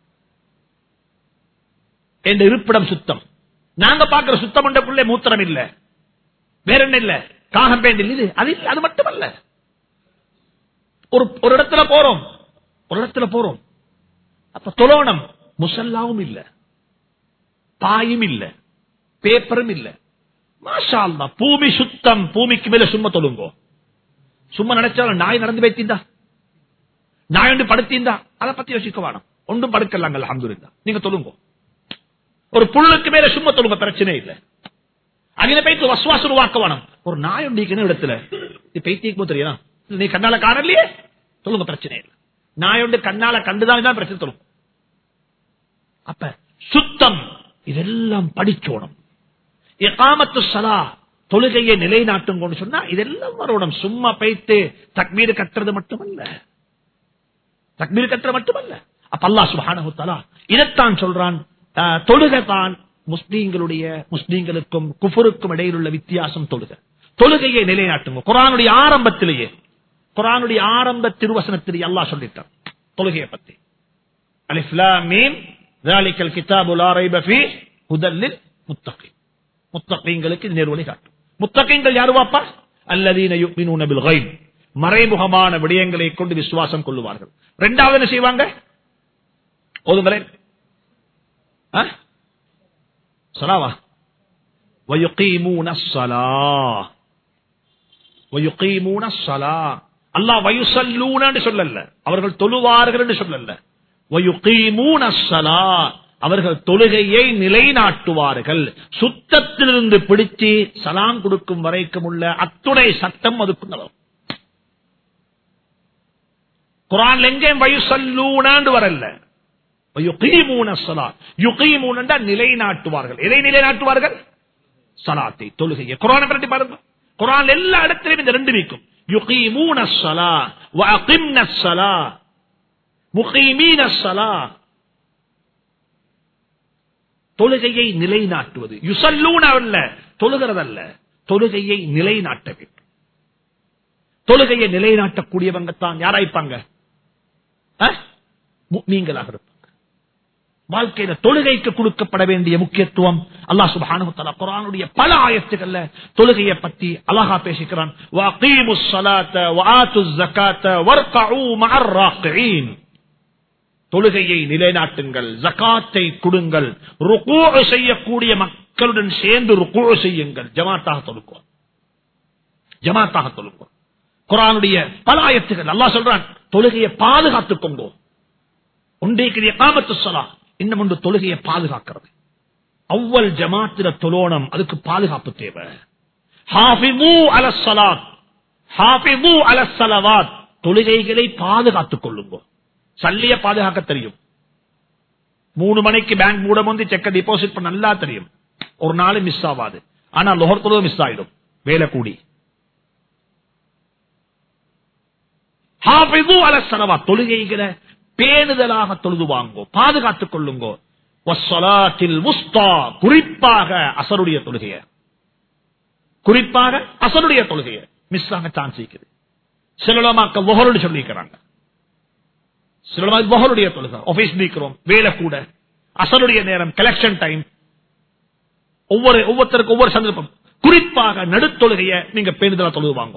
என்ற இருப்பிடம் சுத்தம் நாங்க பாக்குற சுத்தம் என்றக்குள்ளே மூத்திரம் இல்ல வேற என்ன இல்ல காகம் பேண்ட் இல்ல இது அது இல்ல அது மட்டுமல்ல ஒரு ஒரு இடத்துல போறோம் ஒரு இடத்துல போறோம் அப்ப தொலோனம் முசல்லாவும் இல்ல பாயும் இல்ல பேப்பரும் இல்ல மாஷா அல்லாஹ், பூமி சுத்தம் பூமிக்கு மேல சும்மா தொழுங்கோ சும்மா நினைச்சாலும் நாய் நடந்து வைத்தீந்தா நாய் ஒன்று படுத்தீந்தா அதை பத்தி யோசிக்க வேணும் ஒன்றும் படுக்கலாங்க அல்ஹம்துலில்லாஹ் நீங்க தொழுங்கோ ஒரு புல்லுக்கு மேல சும்மா தொழுங்க பிரச்சனை இல்ல அங்கே போயிட்டு வசுவாச உருவாக்க வேணும் ஒரு நாய் ஒன்று இடத்துல இது பைத்தியக்கு தெரியும் நீ கண்ணால காணலையே சொல்லுங்க பிரச்சனை இல்லை நாய் ஒன்று கண்ணால கண்டுதான் தான் பிரச்சனை சொல்லுங்க அப்ப சுத்தம் இதெல்லாம் படிச்சோணும் இகாமத்து சலா தொழுகையை நிலைநாட்டும் சொன்னா இதெல்லாம் வரணும் சும்மா பைத்து தக்மீர் கட்டுறது மட்டுமல்ல தக்மீர் கட்டுறது மட்டுமல்ல அப்ப அல்லாஹ் சுப்ஹானஹு தஆலா இதைத்தான் சொல்றான் ஆஹ், தொழுகை தான் முஸ்லீம்களுடைய முஸ்லீம்களுக்கும் குஃபருக்கும் இடையில் உள்ள வித்தியாசம் தொழுகை தொழுகையை நிலைநாட்டுங்க குரானுடைய ஆரம்பத்திலேயே குரானுடைய ஆரம்ப திருவசனத்திலேயே அல்லாஹ் சொல்லிட்டான் தொழுகையை பத்தி அலிஃப் லாம் மீம் ذلك الكتاب لا ريب فيه هدى للمتقين முத்தகீங்களுக்கு இது நேர்வழி காட்டும் முத்தகைங்கள் யாரு வாப்பா அல்லதீன யுக்மினூன பில் கைப் மறைமுகமான விடயங்களை கொண்டு விசுவாசம் கொள்ளுவார்கள் இரண்டாவது என்ன செய்வாங்க ஓதுங்களேன் ஆ? சலாவா وَيُقِيمُونَ الصَّلَاةَ وَيُقِيمُونَ الصَّلَاةَ அல்லாஹ் வயுசல்லூன சொல்லல அவர்கள் தொழுவார்கள் என்று சொல்லல وَيُقِيمُونَ الصَّلَاةَ அவர்கள் தொழுகையை நிலைநாட்டுவார்கள் சுத்தத்திலிருந்து பிடிச்சு சலாம் கொடுக்கும் வரைக்கும் உள்ள அத்துணை சட்டம் அதுக்கு நலம் குரான் எங்கேயும் வயுசல்லூனாண்டு வரல யுகீமூன ஸலாத். யுகீமூனண்டா நிலைநாட்டுவார்கள் எதை நிலைநாட்டுவார்கள் சலாத்தை தொழுகையை குரானை பற்றி பாருங்க குரான் எல்லா இடத்திலும் இந்த ரெண்டு நிற்கும் யுகீமூன ஸலா வ அகிம்ன ஸலா முகீமீன ஸலா தொழுகையை நிலைநாட்டுவது யுசல்லூன அல்ல தொழுகிறதல்ல தொழுகையை நிலைநாட்ட வேண்டும் தொழுகையை நிலைநாட்டக்கூடியவங்க தான் யாராய்ப்பாங்க நீங்களாக இருப்பாங்க வாழ்க்கையில தொழுகைக்கு கொடுக்கப்பட வேண்டிய முக்கியத்துவம் அல்லாஹ் சுப்ஹானஹு தஆலா குர்ஆனுடைய பல ஆயத்துகள்ல தொழுகையை பத்தி அழகா பேசிக்கிறான் வஅகீமுஸ் ஸலாத்த வஆத்துஸ் ஸகாத்த வர்கஉ மஅர் ராக்கிஈன் தொழுகையை நிலைநாட்டுங்கள் ஜகாத்தை கொடுங்கள் ருக்கு செய்யக்கூடிய மக்களுடன் சேர்ந்து ருக்கு செய்யுங்கள் ஜமாத்தாக தொழுக்குவோம் ஜமாத்தாக தொழுக்குவோம் குரானுடைய பல ஆயத்துகள் அல்லாஹ் சொல்றான் தொழுகையை பாதுகாத்துக் கொண்டோ ஒன்றைக்கு காமத்து சலா இன்னும் ஒன்று தொழுகையை பாதுகாக்கிறது அவ்வல் ஜமாத்திர தொலோனம் அதுக்கு பாதுகாப்பு தேவை ஹாஃபிமு அலசலாத் ஹாஃபிமு அலசலவாத் தொழுகைகளை பாதுகாத்துக் கொள்ளுங்க சல்லிய பாதுகாக்க தெரியும் மூணு மணிக்கு பேங்க் மூட வந்து செக்க டிபாசிட் பண்ண நல்லா தெரியும் ஒரு நாள் மிஸ் ஆகாது ஆனா லோகர் தொழுது மிஸ் ஆயிடும் வேலை கூடி ஹாஃபிது அலசலவா தொழுகைகளை பேணுதலாக தொழுது வாங்கோ பாதுகாத்துக் கொள்ளுங்கோ வஸ்ஸலாத்தில் முஸ்தா குறிப்பாக அசருடைய தொழுகைய குறிப்பாக அசருடைய தொழுகைய மிஸ் ஆக சான்ஸ் இருக்குது சிலமாக்க ஒஹருடைய சொல்லிக்கிறாங்க சில ஒஹருடைய தொழுகை ஆபீஸ் நீக்கிறோம் வேலை கூட அசருடைய நேரம் கலெக்ஷன் டைம் ஒவ்வொரு ஒவ்வொருத்தருக்கு ஒவ்வொரு சந்தர்ப்பம் குறிப்பாக நடுத்தொழுகைய நீங்க பேணுதலா தொழுது வாங்க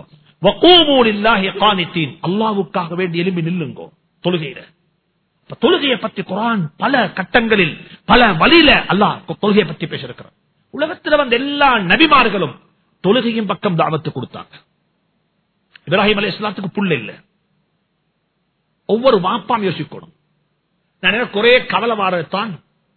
அல்லாவுக்காக வேண்டி எலும்பி நில்லுங்கோ தொழுகையில இப்ப தொழுகையை பத்தி குரான் பல கட்டங்களில் பல வழியில அல்லாஹ் தொழுகையை பத்தி பேசிருக்கிறார் உலகத்தில் வந்த எல்லா நபிமார்களும் தொழுகையின் பக்கம் தாவத்து கொடுத்தாங்க இப்ராஹிம் அலி இஸ்லாத்துக்கு புள்ள இல்ல ஒவ்வொரு வாப்பாம் யோசிக்கணும் நான் குறைய கவலை வாரத்தான்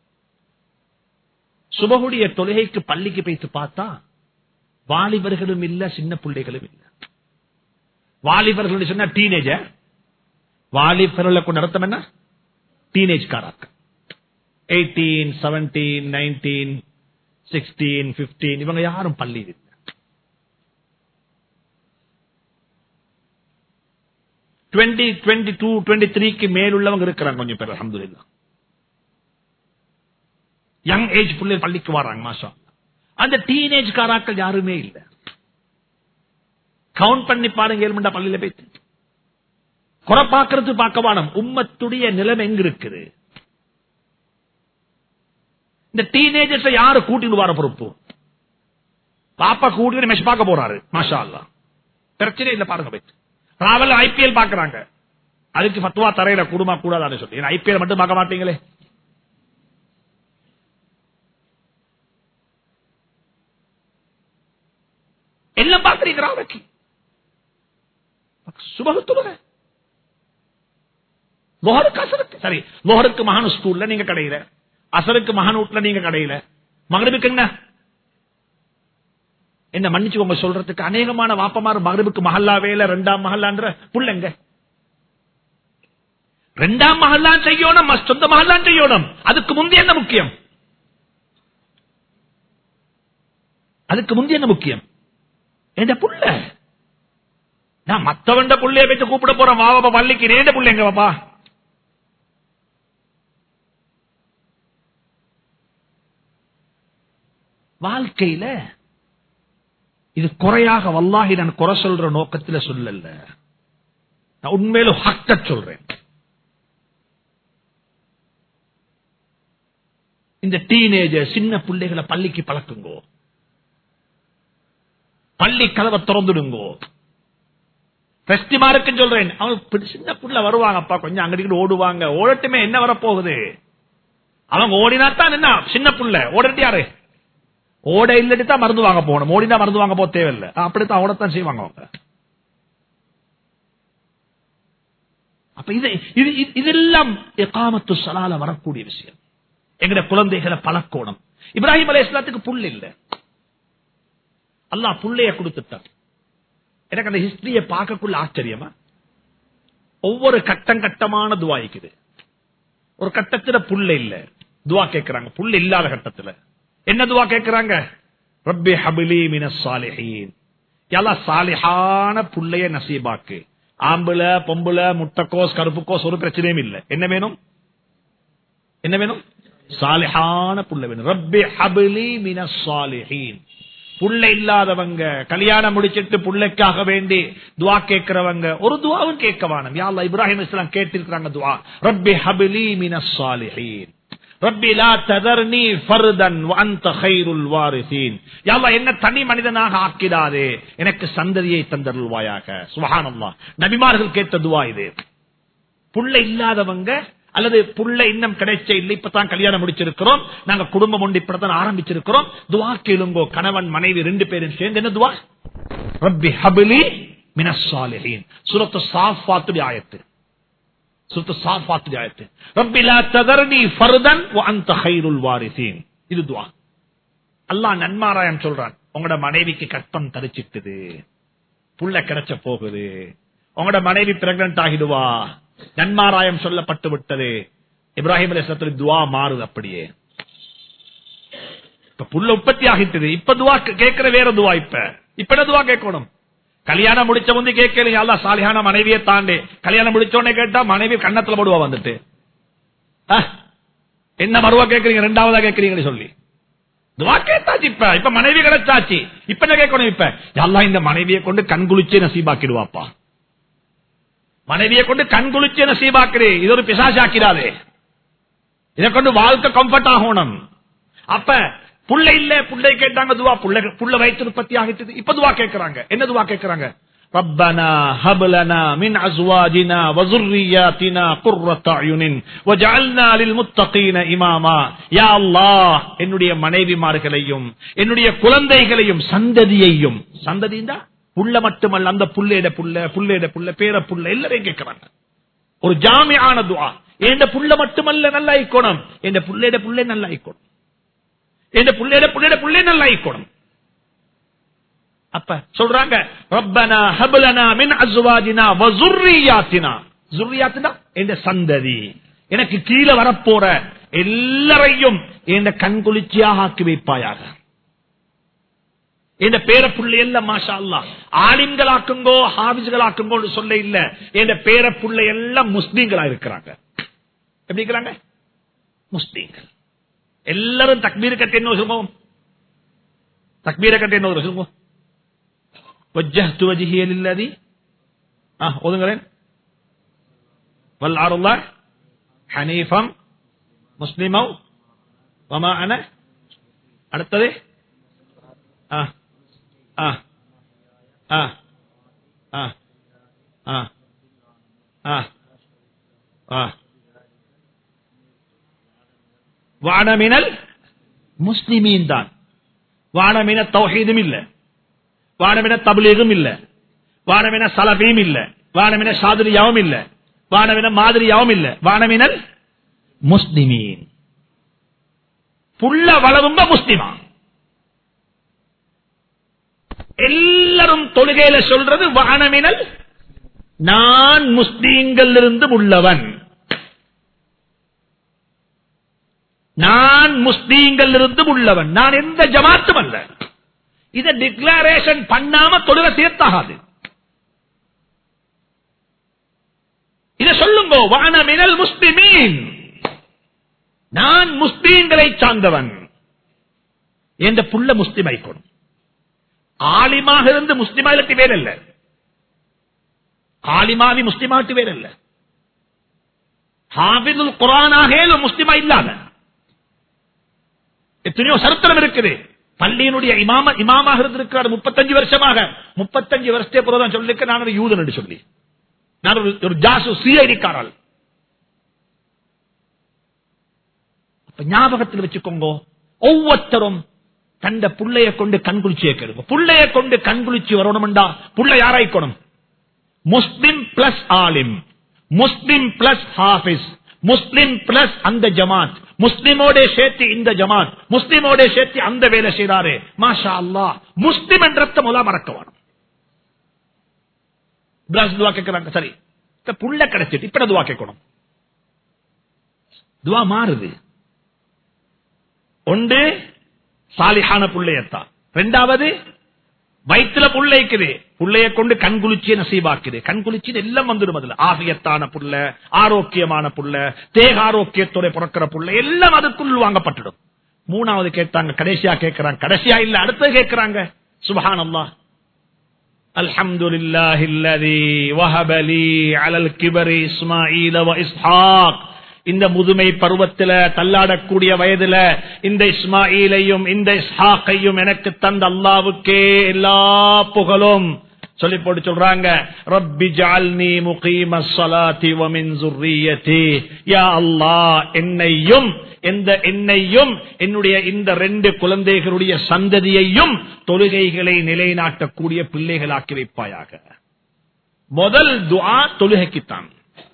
சுபகுடைய தொழுகைக்கு பள்ளிக்கு போய்த்து பார்த்தா வாலிபர்களும் இல்ல சின்ன பிள்ளைகளும் இல்ல வாலிபர்கள் சொன்னா டீனேஜர் வாலிபர்களை கொண்டு அர்த்தம் என்ன டீனேஜ் காராக்கள் eighteen seventeen nineteen sixteen fifteen இவங்க யாரும் பள்ளி இல்லை டுவெண்ட்டி டுவெண்ட்டி டூ டுவெண்ட்டி த்ரீக்கு மேலுள்ளவங்க இருக்கிறாங்க கொஞ்சம் பேர் அஹமதுல்லா யங் ஏஜ் பிள்ளை பள்ளிக்கு வராங்க மாசம் அந்த டீனேஜ் காராக்கள் யாருமே இல்லை கவுண்ட் பண்ணி பாருங்க ஏழு மண்டா பள்ளியில போயிட்டு குறை பார்க்கறது பார்க்க வானம் உம்மத்துடைய நிலைமை எங்க இருக்குது இந்த டீனேஜர்ஸ் யாரு கூட்டிட்டு வர பொறுப்பு பாப்பா கூட்டிட்டு மெஷ் பார்க்க போறாரு மாஷா அல்லா பிரச்சனை இல்ல பாருங்க போயிட்டு ராவல் ஐபிஎல் பாக்குறாங்க அதுக்கு பத்துவா தரையில கூடுமா கூடாதான்னு சொல்லி ஐபிஎல் மட்டும் பார்க்க மாட்டீங்களே எல்லாம் பாக்குறீங்க ராவைக்கு சுபகத்துவ லோஹருக்கு அசருக்கு சரி லோஹருக்கு மகான் ஸ்கூல்ல நீங்க கடையில அசருக்கு மகான் வீட்டுல நீங்க கடையில மகரிபுக்கு என்ன என்ன மன்னிச்சுக்கோங்க சொல்றதுக்கு அநேகமான வாப்பமாறு மகரிபுக்கு மஹல்லா வேலை ரெண்டாம் மஹல்லான்ற புள்ளங்க ரெண்டாம் மஹல்லான் செய்யணும் சொந்த மஹல்லான் செய்யணும் அதுக்கு முந்தைய என்ன முக்கியம் அதுக்கு முந்தைய என்ன முக்கியம் எந்த புள்ள நான் மத்தவண்ட புள்ளைய வச்சு கூப்பிட போறேன் வா பாப்பா பள்ளிக்கு நேண்ட புள்ள எங்க பாப்பா வாழ்க்கையில இது குறையாக வல்லாகி நான் குறை சொல்ற நோக்கத்துல சொல்லல நான் உண்மையில ஹக்க சொல்றேன் இந்த டீனேஜர் சின்ன பிள்ளைகளை பள்ளிக்கு பழக்குங்கோ பள்ளி கதவை திறந்துடுங்கோ பெஸ்டிமாருக்கு சொல்றேன் அவங்க சின்ன புள்ள வருவாங்கப்பா கொஞ்சம் அங்கடிக்கிட்டு ஓடுவாங்க ஓடட்டுமே என்ன வரப்போகுது அவங்க ஓடினாத்தான் என்ன சின்ன புள்ள ஓடட்டு யாரு ஓட இல்லட்டு தான் மருந்து வாங்க போகணும் ஓடினா மருந்து வாங்க போக தேவையில்லை அப்படித்தான் ஓடத்தான் செய்வாங்க அவங்க அப்ப இது இது இதெல்லாம் எகாமத்து சலால வரக்கூடிய விஷயம் எங்கட குழந்தைகளை பழக்கோணம் இப்ராஹிம் அலை இஸ்லாத்துக்கு புல் இல்ல அல்லாஹ் புள்ளைய கொடுத்துட்டார் எனக்கு அந்த ஹிஸ்டரிய பார்க்கக்குள்ள ஆச்சரியமா ஒவ்வொரு கட்டம் கட்டமான துவாய்க்குது ஒரு கட்டத்துல புல்ல இல்ல துவா கேட்கிறாங்க புல் இல்லாத கட்டத்துல என்ன துவா கேட்கிறாங்க ரப்பி ஹபிலி மின சாலிஹீன் எல்லா சாலிஹான புள்ளைய நசீபாக்கு ஆம்புல பொம்புல முட்டைக்கோஸ் கருப்புக்கோஸ் ஒரு பிரச்சனையும் இல்ல என்ன வேணும் என்ன வேணும் சாலிஹான புள்ள வேணும் ரப்பி ஹபிலி மின சாலிஹீன் புள்ள இல்லாதவங்க கல்யாணம் முடிச்சிட்டு புள்ளைக்காக வேண்டி துவா கேட்கிறவங்க ஒரு துவாவும் கேட்க வேணும் யா அல்லாஹ் இப்ராஹிம் இஸ்லாம் கேட்டிருக்கிறாங்க துவா ரப்பி ஹபிலி மின சாலிஹீன் ரப்பி லா ததர்னி ஃபர்தன் வஅன்த கைருல் வாரிசீன் யா அல்லாஹ் என்ன தனி மனிதனாக ஆக்கிடாதே எனக்கு சந்ததியை தந்தருள்வாயாக சுபஹானல்லாஹ் நபிமார்கள் கேட்ட துவா இது புள்ள இல்லாதவங்க அல்லது புள்ள இன்னும் கிடைச்ச இல்லை இப்பதான் கல்யாணம் முடிச்சிருக்கிறோம் நாங்க குடும்பம் ஒன்று இப்பதான் ஆரம்பிச்சிருக்கிறோம் துவா கேளுங்கோ கணவன் மனைவி ரெண்டு பேரும் சேர்ந்து என்ன துவா ரப்பி ஹபிலி மினசாலிஹீன் சுரத்து சாஃபாத்துடைய ஆயத்து சுரத்து சாஃபாத்துடைய ஆயத்து ரப்பி லா ததர்னி ஃபர்தன் வ அன்த கைருல் வாரிசீன் இது துவா அல்லாஹ் நன்மாராயம் சொல்றான் உங்களோட மனைவிக்கு கற்பம் தரிச்சிட்டுது புள்ள கிடைச்ச போகுது உங்களோட மனைவி பிரெக்னன்ட் ஆகிடுவா நன்மாராயம் சொல்லப்பட்டு விட்டது இப்ராஹிம் அலிஸ்லத்துல துவா மாறுது அப்படியே இப்ப புள்ள உற்பத்தி ஆகிட்டது இப்ப துவா கேட்கிற வேற துவா இப்ப இப்ப என்ன துவா கேட்கணும் கல்யாணம் முடிச்ச வந்து கேட்கல அல்லா சாலியான மனைவியை தாண்டி கல்யாணம் முடிச்ச உடனே கேட்டா மனைவி கண்ணத்துல போடுவா வந்துட்டு அஹ், என்ன மறுவா கேட்கறீங்க ரெண்டாவதா கேட்கறீங்கன்னு சொல்லி துவா கேட்டாச்சு இப்ப இப்ப மனைவி கிடைச்சாச்சு இப்ப என்ன கேட்கணும் இப்ப எல்லாம் இந்த மனைவியை கொண்டு கண்குளிச்சே நசீபாக்கிடுவாப்பா மனைவியை கொண்டு கண்குளிச்சே நசீபாக்குறே இது ஒரு பிசாசாக்கிறாதே இதை கொண்டு வாழ்க்கை கம்ஃபர்ட் ஆகணும் அப்ப புள்ள இல்ல புள்ளை கேட்டாங்க துவா புள்ள புள்ள வயிற்று உற்பத்தி ஆகிட்டது இப்ப துவா கேட்கறாங்க என்ன துவா கேட்கறாங்க ربنا هب لنا من ازواجنا وذرياتنا قرة اعين وجعلنا للمتقين اماما يا الله என்னுடைய மனைவிமார்களையும் என்னுடைய குழந்தைகளையும் சந்ததியையும் சந்ததிந்தா புள்ள மட்டுமல்ல அந்த புள்ளையிட புள்ள புள்ளையிட புள்ள பேர புள்ள எல்லாரையும் கேட்கிறாங்க ஒரு ஜாமியான துவா எந்த புள்ள மட்டுமல்ல நல்லா ஐக்கோணம் எந்த புள்ளையிட புள்ளை நல்லா ஐக்கோணம் எந்த புள்ளையிட புள்ளையிட புள்ளை நல்லா ஐக்கோணம் அப்ப சொல்றாங்க ரப்பனா ஹபலனா மின் அஸ்வாஜினா வ ஸுர்ரியாத்தினா ஸுர்ரியாத்தினா என்ற சந்ததி எனக்கு கீழே வரப்போற எல்லாரையும் என்ற கண்குளிர்ச்சியாக ஆக்கி வைப்பாயாக என்ற பேர புள்ளை எல்லாம் மாஷா அல்லா ஆலிம்களாக்குங்கோ ஹாபிஸ்களாக்குங்கோ சொல்ல இல்ல என்ற பேர புள்ளை எல்லாம் முஸ்லீம்களா இருக்கிறாங்க எப்படி இருக்கிறாங்க முஸ்லீம்கள் எல்லாரும் தக்பீர் கட்டி என்ன சொல்லுவோம் தக்பீரை கட்டி என்ன சொல்லுவோம் وجهت وجهي للذي اه ஒதுங்களேன் والعرض الله حنيفا مسلما وما انا அடுத்தது ஆ ஆ ஆ ஆ ஆ ஆ ஆ வானமினல் முஸ்லிமீன் தான் வானமின தௌஹீதும் இல்ல வானமின தபிலீகும் இல்ல வானமின சலபியும் இல்ல வானமின சாதுரியாவும் இல்ல வானமின மாதிரியாவும் இல்ல வானமினல் முஸ்லிமீன் புள்ள வளருங்க முஸ்லிமா எல்லாரும் தொழுகையில சொல்றது வானமினல் நான் முஸ்லீம்கள் இருந்து உள்ளவன் நான் முஸ்லீம்கள் இருந்து உள்ளவன் நான் எந்த ஜமாத்தும் அல்ல இதை டிக்ளரேஷன் பண்ணாம தொழுக சேர்த்தாகாது இதை சொல்லுங்க வானமினல் முஸ்லிமீன் நான் முஸ்லீம்களை சார்ந்தவன் என்ற புள்ள முஸ்லிம் ஐக்கணும் ஆலிமாக இருந்து முஸ்லிமாயிலத்து வேறல்ல ஆலிமாவி முஸ்லிமாட்டு வேறல்ல ஹாபிதுல் குரானாக முஸ்லிமா இல்லாத எத்தனையோ சரித்திரம் இருக்குது பள்ளியினுடைய இமாம இமாமாக இருந்திருக்கிறார் முப்பத்தஞ்சு வருஷமாக முப்பத்தஞ்சு வருஷத்தை பிறகுதான் சொல்லிருக்க நான் ஒரு யூதன் என்று சொல்லி நான் ஒரு- ஒரு ஜாசு சிஐடிக்காரால் அப்ப ஞாபகத்தில் வச்சுக்கோங்க ஒவ்வொருத்தரும் தந்த புள்ளைய கொண்டு கண்குளிச்சியை கேளுங்க புள்ளைய கொண்டு கண்குளிச்சி வரணும்டா புள்ள யாராய்க்கணும் முஸ்லிம் பிளஸ் ஆலிம் முஸ்லிம் பிளஸ் ஹாபிஸ் முஸ்லிம் பிளஸ் அந்த ஜமாத் முஸ்லிமோட சேர்த்து இந்த ஜமாத் முஸ்லிமோட சேர்த்து அந்த வேலை செய்றாரு மாஷா அல்லாஹ் முஸ்லிம் என்றத முதலா மறக்க வேணும் இப்ராஹிம் துவா கேட்கிறாங்க சரி இப்ப புள்ள கிடைச்சிட்டு இப்ப துவா கேட்கணும் துவா மாறுது ஒன்று சாலிஹான புள்ளையத்தான் ரெண்டாவது வயிற்றுல புள்ள இருக்குது புள்ளைய கொண்டு கண்குளிச்சிய நசீபாக்குது கண்குளிச்சி எல்லாம் வந்துடும் அதுல ஆகியத்தான புள்ள ஆரோக்கியமான புள்ள தேக ஆரோக்கியத்தோட பிறக்கிற புள்ள எல்லாம் அதுக்குள் வாங்கப்பட்டுடும் மூணாவது கேட்டாங்க கடைசியா கேட்கிறாங்க கடைசியா இல்ல அடுத்தது கேட்கிறாங்க சுபஹான் அல்லாஹ் الحمد لله الذي وهب لي على الكبر اسماعيل واسحاق இந்த முதுமை பருவத்தில தள்ளாடக்கூடிய வயதுல இந்த இஸ்மாயிலையும் இந்த இஸ்ஹாக்கையும் எனக்கு தந்த அல்லாவுக்கே எல்லா புகழும் சொல்லி போட்டு சொல்றாங்க ரப்பி ஜால்னி முகீம ஸலாத்தி வ மின் ஸுர்ரிய்யதி யா அல்லாஹ் என்னையும் எந்த என்னையும் என்னுடைய இந்த ரெண்டு குழந்தைகளுடைய சந்ததியையும் தொழுகைகளை நிலைநாட்டக்கூடிய பிள்ளைகளாக்கி வைப்பாயாக முதல் துஆ தொழுகைக்குத்தான்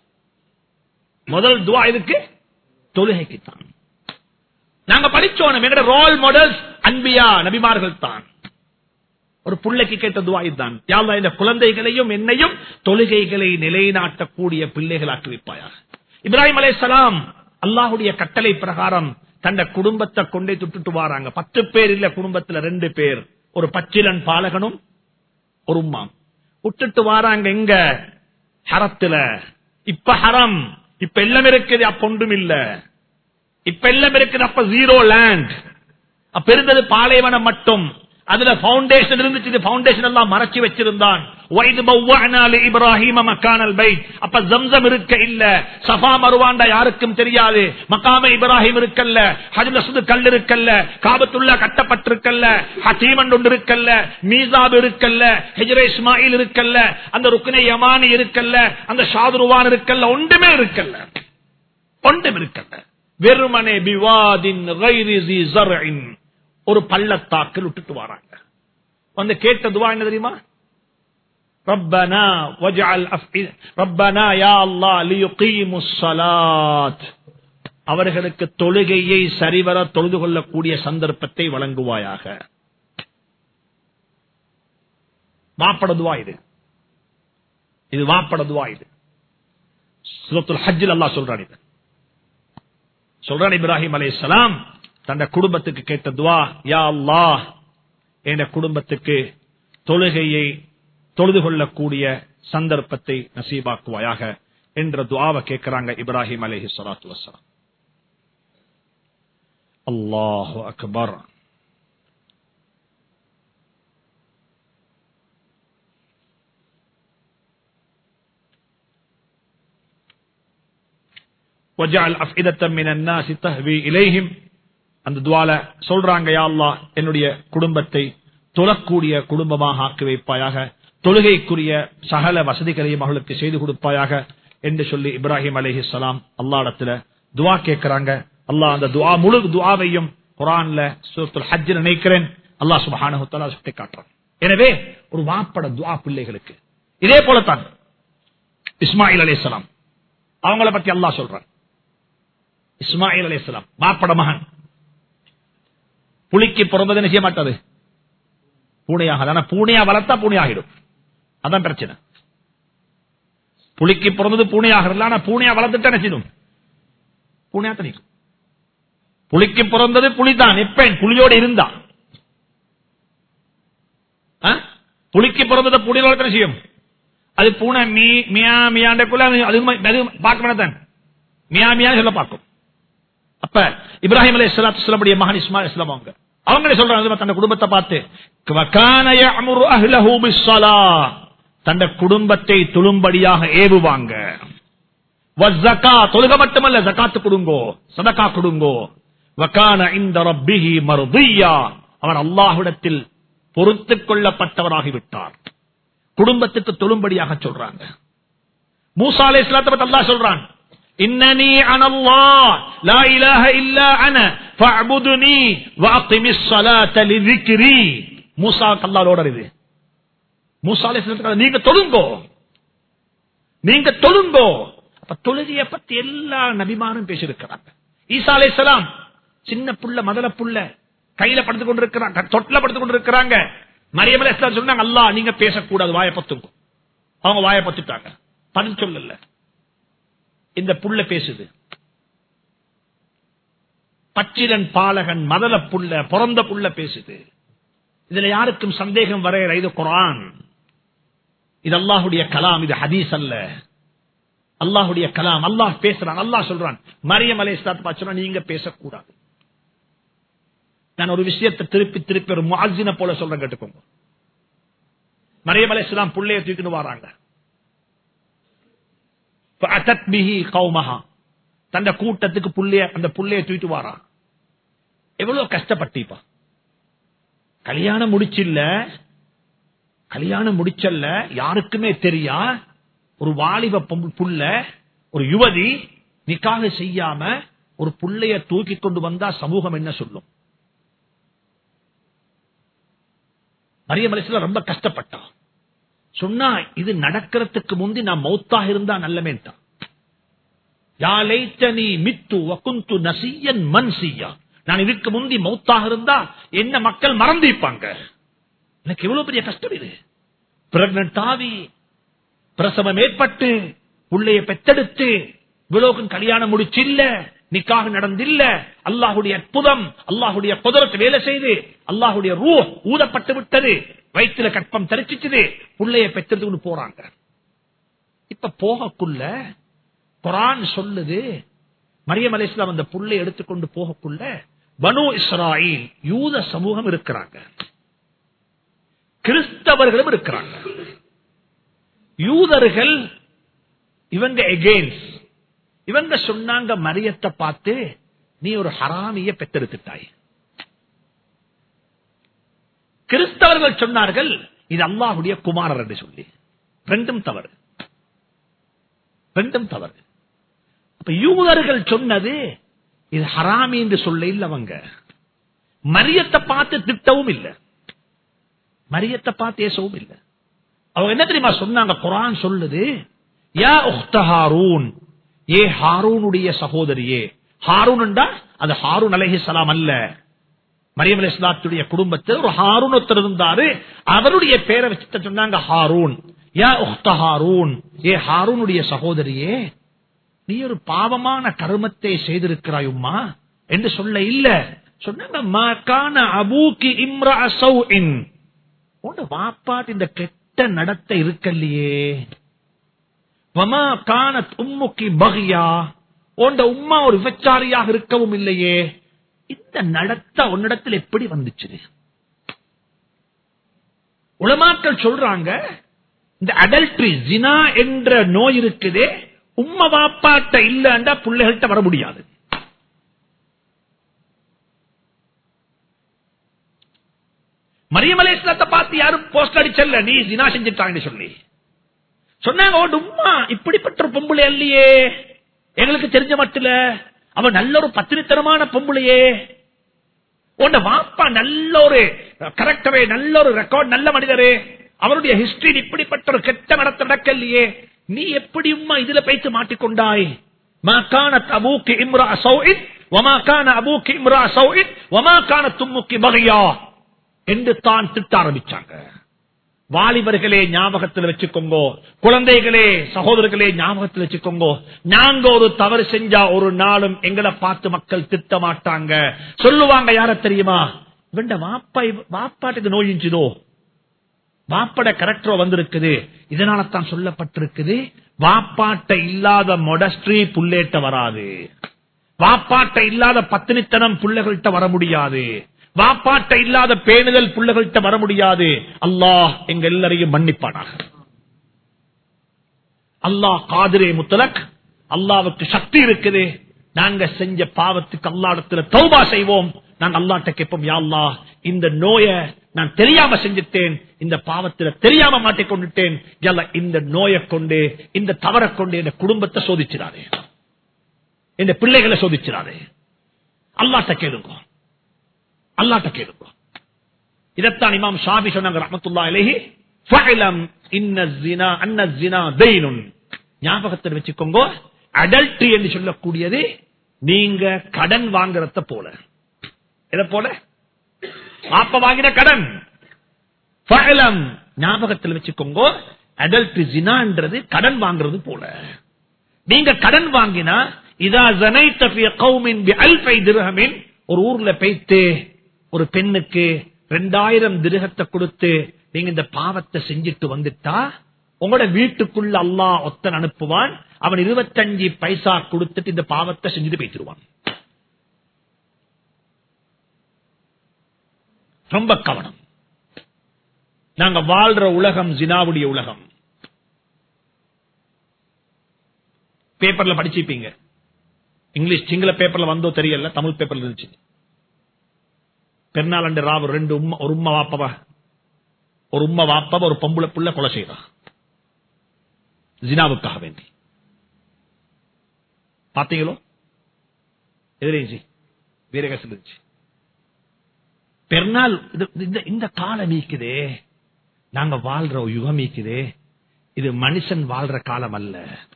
முதல் துவா இதுக்கு தொழுகைக்குத்தான் நாங்க படிச்சோம் எங்கட ரோல் மாடல்ஸ் அன்பியா நபிமார்கள் தான் ஒரு புள்ளைக்கு கேட்ட துவா இதுதான் யாழ்லா இந்த குழந்தைகளையும் என்னையும் தொழுகைகளை நிலைநாட்டக்கூடிய பிள்ளைகளாக்கி வைப்பாயாக இப்ராஹிம் அலைஹிஸ்ஸலாம் அல்லாஹ்வுடைய கட்டளை பிரகாரம் தந்த குடும்பத்தை கொண்டே துட்டுட்டு வராங்க பத்து பேர் இல்ல குடும்பத்துல ரெண்டு பேர் ஒரு பச்சிலன் பாலகனும் ஒரு உம்மாம் விட்டுட்டு வாராங்க எங்க ஹரத்துல இப்ப ஹரம் இப்ப எல்லாம் இருக்குது அப்ப ஒன்றும் இல்ல இப்ப எல்லாம் இருக்குது அப்ப ஜீரோ லேண்ட் அப்ப இருந்தது பாலைவனம் மட்டும் அதுல பவுண்டேஷன் இருந்துச்சு பவுண்டேஷன் எல்லாம் மறைச்சு வச்சிருந்தான் வைது பௌவஅனா லி இப்ராஹீம மக்கானல் பைத் அப்ப ஜம்சம் இருக்க இல்ல சஃபா மருவாண்டா யாருக்கும் தெரியாது மக்காம இப்ராஹிம் இருக்கல்ல ஹஜ்ல அஸ்வத் கல் இருக்கல்ல காபத்துல்லா கட்டப்பட்டிருக்கல்ல ஹசீமன் ஒன்று இருக்கல்ல மீசாப் இருக்கல்ல ஹிஜ்ரே இஸ்மாயில் இருக்கல்ல அந்த ருக்னே யமானி இருக்கல்ல அந்த ஷாதுருவான் இருக்கல்ல ஒன்றுமே இருக்கல்ல ஒன்றும் இருக்கல்ல வெறுமனே பிவாதின் கைரி ஸி ஸர்இன் ஒரு பள்ளத்தாக்கில் விட்டுட்டு வராங்க வந்து கேட்ட துவா என்ன தெரியுமா ربنا واجعل أفئدة ربنا يا الله ليقيموا الصلاة அவர்களுக்கு தொழுகையை சரிவர தொழுது கொள்ளக்கூடிய சந்தர்ப்பத்தை வழங்குவாயாக வாப்படதுவா இது இது வாப்படதுவா இது சூரத்துல் ஹஜ்ஜில் அல்லாஹ் சொல்றான் இது சொல்றான் இப்ராஹிம் அலைஹிஸ்ஸலாம் தந்த குடும்பத்துக்கு கேட்ட துவா யா அல்லாஹ் என் குடும்பத்துக்கு தொழுகையை தொழுது கொள்ளக்கூடிய சந்தர்ப்பத்தை நசீபாக்குவாயாக என்ற துவாவை கேட்கிறாங்க இப்ராஹிம் அலைஹி ஸலாத்து வஸலாம் அல்லாஹு அக்பர் وجعل أفئدة من الناس تهوي إليهم அந்த துவால சொல்றாங்க யா அல்லாஹ் என்னுடைய குடும்பத்தை தொழக்கூடிய குடும்பமாக ஆக்கி வைப்பாயாக தொழுகைக்குரிய சகல வசதிகளையும் அவர்களுக்கு செய்து கொடுப்பாயாக என்று சொல்லி இப்ராஹிம் அலைஹி சலாம் அல்லாடத்துல துவா கேட்கிறாங்க அல்லாஹ் அந்த துவா முழு துவாவையும் குரான்ல சூரத்துல் ஹஜ் நினைக்கிறேன் அல்லாஹ் சுபஹானஹு தஆலா சுட்டி காட்டுறான் எனவே ஒரு வாப்பட துவா பிள்ளைகளுக்கு இதே போலத்தான் இஸ்மாயில் அலைஹிஸ்ஸலாம் அவங்கள பத்தி அல்லாஹ் சொல்றான் இஸ்மாயில் அலைஹிஸ்ஸலாம் வாப்பட மகன் புலிக்கு பிறந்தது என்ன செய்ய மாட்டாது பூனையாக ஆனா பூனையா வளர்த்தா பூனையாகிடும் அதான் பிரச்சனை புலிக்கு பிறந்தது பூனையாக ஆனா பூனையா வளர்த்துட்டா என்ன செய்யும் பூனையா தனிக்கும் புலிக்கு பிறந்தது புலிதான் எப்பேன் புலியோடு இருந்தா ஆ? புலிக்கு பிறந்தது புலியோட வளர்த்தன செய்யும் அது பூனை மீ மியா மியாண்டக்குள்ள அது அது அது பார்க்க வேண்டாம் மியா மியா சொல்ல பார்க்கும் அப்ப இப்ராஹிம் அலி இஸ்லாத்துடைய மகன் இஸ்மாயில் இஸ்லாம் அவங்க அவங்களே சொல்றாங்க தன் குடும்பத்தை பார்த்து "வகான யஅமுரு அஹ்லஹு பிஸ்ஸலாஹ்." தன் குடும்பத்தை துளும்படியாக ஏவுவாங்க வஸ்ஸகா, தொழுக மட்டுமல்ல ஜகாத்து கொடுங்கோ சதகா கொடுங்கோ வகான இந்த ரப்பிஹி மர்தியா அவர் அல்லாஹ்விடத்தில் பொறுத்துக் கொள்ளப்பட்டவராகிவிட்டார் குடும்பத்துக்கு தொழும்படியாக சொல்றாங்க மூசா அலை இஸ்லாத்தை அல்லாஹ் சொல்றான் இன்னனி அனல்லாஹ் லா இலாஹ இல்லா அன ஃபஅபுதுனி வஅகிமிஸ் ஸலாத லிذிக்ரி மூசா அல்லாஹ்வோட இது மூசா அலை இஸ்லாத்துக்கு நீங்க தொழுங்கோ நீங்க தொழுங்கோ அப்ப தொழுகைய பத்தி எல்லா நபிமாரும் பேசியிருக்கிறாங்க ஈசா அலைஹிஸ்ஸலாம் சின்ன புள்ள மதல புள்ள கையில படுத்துக் கொண்டிருக்கிறாங்க தொட்டில படுத்துக் கொண்டிருக்கிறாங்க மரியம் அலைஹிஸ்ஸலாம் சொன்னாங்க அல்லாஹ் நீங்க பேசக்கூடாது வாயை பத்துங்க அவங்க வாயை பத்துட்டாங்க பதில் சொல்லல இந்த புள்ள பேசுது பச்சிலன் பாலகன் மதல புள்ள பிறந்த புள்ள பேசுது இதுல யாருக்கும் சந்தேகம் வரையற இது குரான் இது அல்லாஹுடைய கலாம் இது ஹதீஸ் அல்ல அல்லாஹுடைய கலாம் அல்லாஹ் பேசுறான் அல்லாஹ் சொல்றான் மரியம் அலை சொன்னா நீங்க பேசக்கூடாது நான் ஒரு விஷயத்தை திருப்பி திருப்பி ஒரு முஅஜின போல சொல்றேன் கேட்டுக்கோங்க மரியம் அலை இஸ்லாம் புள்ளைய தூக்கிட்டு வராங்க فأتت به قومها தந்த கூட்டத்துக்கு புள்ளைய அந்த புள்ளைய தூக்கிட்டு வாரான் எவ்வளவு கஷ்டப்பட்டிப்பா கல்யாணம் முடிச்சில்ல கல்யாணம் முடிச்சல்ல யாருக்குமே தெரியா ஒரு வாலிப பொம்பு- புள்ள ஒரு யுவதி நிக்காக செய்யாம ஒரு புள்ளைய தூக்கி கொண்டு வந்தா சமூகம் என்ன சொல்லும் மரியம் அலிஸ்லாம் ரொம்ப கஷ்டப்பட்டான் சொன்னா இது நடக்கிறதுக்கு முந்தி நான் மௌத்தாக இருந்தா நல்லமேன்ட்டான் யா லைத்தனி மித்து வகுந்து நசியன் மன்சியா நான் இதுக்கு முந்தி மௌத்தாக இருந்தா என்ன மக்கள் மறந்திருப்பாங்க எனக்கு எவ்வளவு பெரிய கஷ்டம் இது பிரெக்னன்ட் ஆவி பிரசவம் ஏற்பட்டு புள்ளைய பெத்தெடுத்து இவ்வளவுக்கும் கல்யாணம் முடிச்சில்ல நிக்காக நடந்தில்ல அல்லாஹுடைய அற்புதம் அல்லாஹுடைய குதிரத்தை வேலை செய்து அல்லாஹுடைய ரூ ஊதப்பட்டு விட்டது வயிற்றுல கற்பம் தரிச்சிச்சது புள்ளைய பெத்தெடுத்து போறாங்க இப்ப போகக்குள்ள குரான் சொல்லுது மரியம் அலிஸ்லாம் அந்த புள்ளை எடுத்துக்கொண்டு போகக்குள்ள பனு இஸ்ராயில் யூத சமூகம் இருக்கிறாங்க கிறிஸ்தவர்களும் இருக்கிறாங்க யூதர்கள் இவங்க எகெயின்ஸ் இவங்க சொன்னாங்க மரியத்தை பார்த்து நீ ஒரு ஹராமிய பெற்றெடுத்துட்டாய் கிறிஸ்தவர்கள் சொன்னார்கள் இது அல்லாஹுடைய குமாரர் என்று சொல்லி ரெண்டும் தவறு ரெண்டும் தவறு அப்ப யூதர்கள் சொன்னது இது ஹராமி என்று சொல்ல இல்ல அவங்க மரியத்தை பார்த்து திட்டவும் இல்லை மரியத்தை பார்த்து ஏசவும் இல்லை அவங்க என்ன தெரியுமா சொன்னாங்க குரான் சொல்லுது யா உக்த ஹாரூன் ஏ ஹாரூனுடைய சகோதரியே ஹாரூன் அது ஹாரூன் அலஹி சலாம் அல்ல மரியம் அலி இஸ்லாத்துடைய குடும்பத்தில் ஒரு ஹாரூன் ஒருத்தர் இருந்தாரு அவருடைய பேரை வச்சுட்டு சொன்னாங்க ஹாரூன் யா உக்த ஹாரூன் ஏ ஹாரூனுடைய சகோதரியே நீ ஒரு பாவமான கருமத்தை செய்திருக்கிறாய் உம்மா என்று சொல்ல இல்ல சொன்னாங்க "மா கான அபூக்கி இம்ரா சௌஇன்." உன் வாப்பாட்டு இந்த கெட்ட நடத்தை இருக்கல்லையே வமா கானத் உம்முக்கி பகியா உண்ட உம்மா ஒரு விபச்சாரியாக இருக்கவும் இல்லையே இந்த நடத்த உன்னிடத்தில் எப்படி வந்துச்சு உலமாக்கள் சொல்றாங்க இந்த அடல்ட்ரி ஜினா என்ற நோய் இருக்குதே உம்ம வாப்பாட்ட இல்லண்டா பிள்ளைகள்கிட்ட வர முடியாது மரியமலை இஸ்லாத்தை பார்த்து யாரும் போஸ்ட் அடிச்சல்ல நீ ஜினா செஞ்சுட்டாங்கன்னு சொல்லி சொன்னாங்க "ஓ, உம்மா இப்படிப்பட்ட ஒரு பொம்பளை இல்லையே எங்களுக்கு தெரிஞ்ச மட்டும் அவன் நல்ல ஒரு பத்திரித்தனமான பொம்பளையே உன்ட வாப்பா நல்ல ஒரு கரெக்டரே நல்ல ஒரு ரெக்கார்ட் நல்ல மனிதரே அவருடைய ஹிஸ்டரி இப்படிப்பட்ட ஒரு கெட்ட நடத்த நடக்கலையே நீ எப்படி உம்மா இதுல பேச்சு மாட்டிக்கொண்டாய் ما كانت أبوك امرأة سوء وما كان أبوك امرأة سوء وما كانت أمك بغيا என்று தான் திட்ட ஆரம்பிச்சாங்க வாலிபர்களே ஞாபகத்தில் வச்சுக்கோங்க குழந்தைகளே சகோதரர்களே ஞாபகத்தில் வச்சுக்கோங்க நாங்க ஒரு தவறு செஞ்சா ஒரு நாளும் எங்களை பார்த்து மக்கள் திட்ட மாட்டாங்க சொல்லுவாங்க யார தெரியுமா இவண்ட வாப்பா வாப்பாட்டுக்கு நோய் இருந்துதோ வாப்பட கரெக்டரோ வந்திருக்குது இதனால தான் சொல்லப்பட்டிருக்குது வாப்பாட்ட இல்லாத மொடஸ்ட்ரி புள்ளேட்ட வராது வாப்பாட்ட இல்லாத பத்தினித்தனம் புள்ளைகள்கிட்ட வர முடியாது வாப்பாட்ட இல்லாத பேணுதல் புள்ளைகள்கிட்ட வர முடியாது அல்லாஹ் எங்க எல்லாரையும் மன்னிப்பானாக அல்லாஹ் காதிரே முத்தலக் அல்லாவுக்கு சக்தி இருக்குது நாங்க செஞ்ச பாவத்துக்கு அல்லாடத்துல தௌபா செய்வோம் நாங்க அல்லாட்ட கேட்போம் யா அல்லாஹ் இந்த நோய நான் தெரியாம செஞ்சுட்டேன் இந்த பாவத்தில் தெரியாம மாட்டிக்கொண்டுட்டேன் யல்ல இந்த நோயை கொண்டு இந்த தவறை கொண்டு என் குடும்பத்தை சோதிச்சிடாதே என் பிள்ளைகளை சோதிச்சிடாதே அல்லாட்ட கேளுங்க அல்லாட்ட கேளுங்க இதைத்தான் இமாம் ஷாபி சொன்னாங்க ரஹமத்துல்லா இலேஹி ஃபஅலம் இன்ன ஸினா அன்ன ஸினா தைனுன் ஞாபகத்தில் வச்சுக்கோங்க அடல்ட்ரி என்று சொல்லக்கூடியது நீங்க கடன் வாங்குறத போல எதை போல மாப்ப வாங்கின கடன் ஃபஅலம் ஞாபகத்தில் வச்சுக்கோங்க அடல்ட்ரி ஜினான்றது கடன் வாங்குறது போல நீங்க கடன் வாங்கினா இதா ஜனைத்த ஃபி கௌமின் பிஅல்ஃபை திர்ஹமின் ஒரு ஊர்ல போய்த்து ஒரு பெண்ணுக்கு ரெண்டாயிரம் திருகத்தை கொடுத்து நீங்க இந்த பாவத்தை செஞ்சுட்டு வந்துட்டா உங்களோட வீட்டுக்குள்ள அல்லாஹ் ஒத்தன் அனுப்புவான் அவன் இருபத்தஞ்சு பைசா கொடுத்துட்டு இந்த பாவத்தை செஞ்சுட்டு போய்த்திருவான் ரொம்ப கவனம் நாங்க வாழ்ற உலகம் ஜினாவுடைய உலகம் பேப்பர்ல படிச்சிருப்பீங்க இங்கிலீஷ் சிங்கள பேப்பர்ல வந்தோ தெரியல தமிழ் பேப்பர்ல இருந்துச்சு பெருநாளண்டு ராவு ரெண்டு உம்மா ஒரு உம்மா வாப்பவா ஒரு உம்மா வாப்பவ ஒரு பொம்பளை புள்ள கொலை செய்யறான் ஜினாவுக்காக வேண்டி பாத்தீங்களோ எதிரிச்சு வீரகசம் இருந்துச்சு பெருநாள் இது- இந்த- இந்த காலம் நீக்குதே நாங்க வாழ்ற யுகம் நீக்குதே இது மனுஷன் வாழ்ற காலம் அல்ல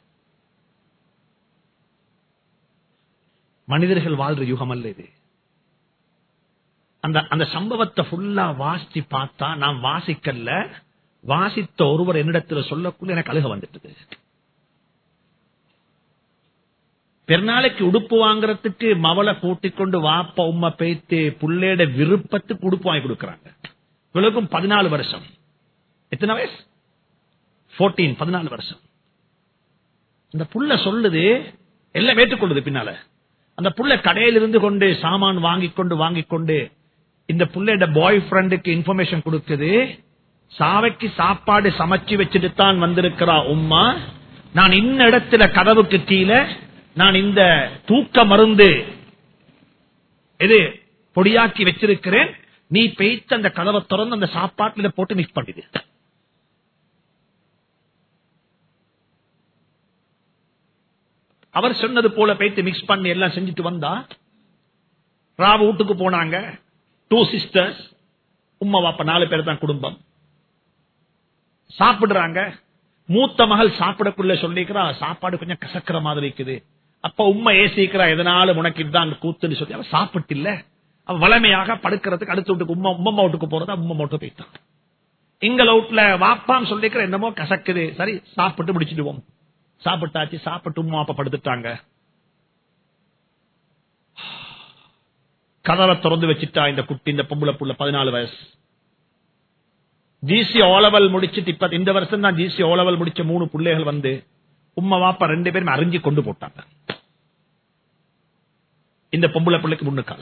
மனிதர்கள் வாழ்ற யுகம் அல்ல இது அந்த அந்த சம்பவத்தை ஃபுல்லா வாசிச்சு பார்த்தா நான் வாசிக்கல வாசித்த ஒருவர் என்னிடத்துல சொல்லக்குள்ள எனக்கு அழுக வந்துட்டது பெருநாளைக்கு உடுப்பு வாங்குறதுக்கு மவளை கூட்டிக் கொண்டு வாப்ப உம்மா பேத்து புள்ளையோட விருப்பத்துக்கு உடுப்பு வாங்கி கொடுக்கறாங்க இவளுக்கும் பதினாலு வருஷம் எத்தனை வயசு 14 பதினாலு வருஷம் அந்த புள்ள சொல்லுது எல்லாம் ஏற்றுக்கொள்ளுது பின்னால அந்த புள்ள கடையில் இருந்து கொண்டு சாமான் வாங்கி கொண்டு வாங்கி கொண்டு இந்த புள்ளையோட பாய் ஃப்ரெண்டுக்கு இன்ஃபர்மேஷன் கொடுக்குது சாவைக்கு சாப்பாடு சமைச்சு வச்சுட்டு தான் வந்திருக்கிறா உம்மா நான் இன்ன இடத்துல கதவுக்கு கீழே நான் இந்த தூக்க மருந்து இது பொடியாக்கி வச்சிருக்கிறேன் நீ பெய்த்து அந்த கதவை திறந்து அந்த சாப்பாட்டுல போட்டு மிக்ஸ் பண்ணிடு அவர் சொன்னது போல பேத்து மிக்ஸ் பண்ணி எல்லாம் செஞ்சுட்டு வந்தா ராவ வீட்டுக்கு போனாங்க டூ சிஸ்டர்ஸ் உம்மா வாப்பா நாலு பேர் தான் குடும்பம் சாப்பிடுறாங்க மூத்த மகள் சாப்பிடக்குள்ள சொல்லிக்கிறா சாப்பாடு கொஞ்சம் கசக்கிற மாதிரி இருக்குது அப்ப உம்மா ஏசிக்கிறா எதனாலும் உனக்கு இதுதான் கூத்துன்னு சொல்லி அவ சாப்பிட்டு இல்ல அவ வளமையாக படுக்கிறதுக்கு அடுத்த வீட்டுக்கு உம்மா உம்மா வீட்டுக்கு போறதா உம்மா மட்டும் போயிட்டான் எங்கள் அவுட்ல வாப்பான்னு சொல்லிக்கிற என்னமோ கசக்குது சரி சாப்பிட்டு முடிச்சிடுவோம் சாப்பிட்டாச்சு சாப்பிட்டு உம்மா அப்பா படுத்துட்டாங்க கதவை திறந்து வச்சுட்டா இந்த குட்டி இந்த பொம்பளை புள்ள பதினாலு வயசு ஜிசி ஓலவல் முடிச்சிட்டு இப்ப இந்த வருஷம் தான் ஜிசி ஓலவல் முடிச்ச மூணு பிள்ளைகள் வந்து உம்மா வாப்பா ரெண்டு பேரும் அறிஞ்சு கொண்டு போட்டாங்க இந்த பொம்பளை பிள்ளைக்கு முன்னுக்கால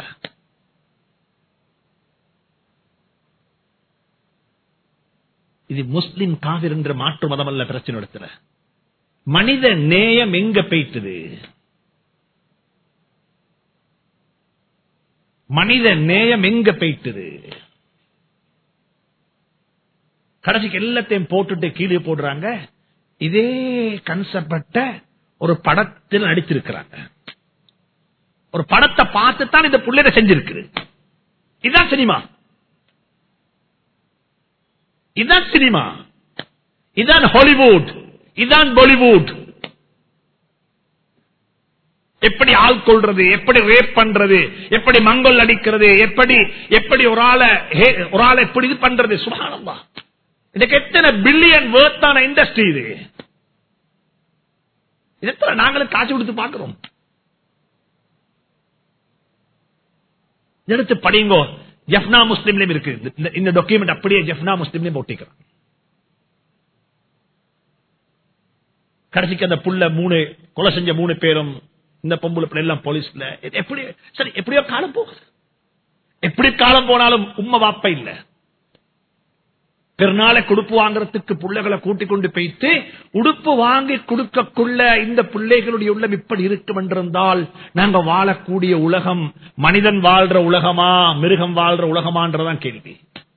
இது முஸ்லிம் காவிர் என்ற மாற்று மதம் அல்ல பிரச்சனை இடத்துல மனித நேயம் எங்க போயிட்டுது மனித நேயம் எங்க போயிட்டுது கடைசிக்கு எல்லாத்தையும் போட்டுட்டு கீழே போடுறாங்க இதே கன்செப்ட ஒரு படத்தில் நடிச்சிருக்கிறாங்க ஒரு படத்தை பார்த்து தான் இந்த புள்ளைய செஞ்சிருக்கு இதுதான் சினிமா இதுதான் சினிமா இதுதான் ஹாலிவுட் இதுதான் பாலிவுட் எப்படி ஆள் கொள்றது எப்படி ரேப் பண்றது எப்படி மங்கல் அடிக்கிறது எப்படி எப்படி ஒரு ஆளை ஹே- ஒரு ஆளை எப்படி இது பண்றது சுபானந்தா இதுக்கு எத்தனை பில்லியன் வேர்த்தான இண்டஸ்ட்ரி இது இதெல்லாம் நாங்களும் காசு கொடுத்து பார்க்கிறோம் எடுத்து படிங்கோ ஜெஃப்னா முஸ்லிம்லயும் இருக்கு இந்த- இந்த டாக்குமெண்ட் அப்படியே ஜெஃப்னா முஸ்லிம்லயும் போட்டிக்கிறான் கடைசிக்கு அந்த புள்ள மூணு கொலை செஞ்ச மூணு பேரும் இந்த பொம்பளை பிள்ளை எல்லாம் போலீஸ்ல இது எப்படி சரி எப்படியோ காலம் போகுது எப்படி காலம் போனாலும் உண்மை வாப்ப இல்ல பெருநாளை கொடுப்பு வாங்குறதுக்கு பிள்ளைகளை கூட்டிக் கொண்டு போய்த்து உடுப்பு வாங்கி கொடுக்கக்குள்ள இந்த பிள்ளைகளுடைய உள்ளம் இப்படி இருக்கும் என்றிருந்தால் நாங்க வாழக்கூடிய உலகம் மனிதன் வாழ்ற உலகமா மிருகம் வாழ்ற உலகமான்றதான் கேள்வி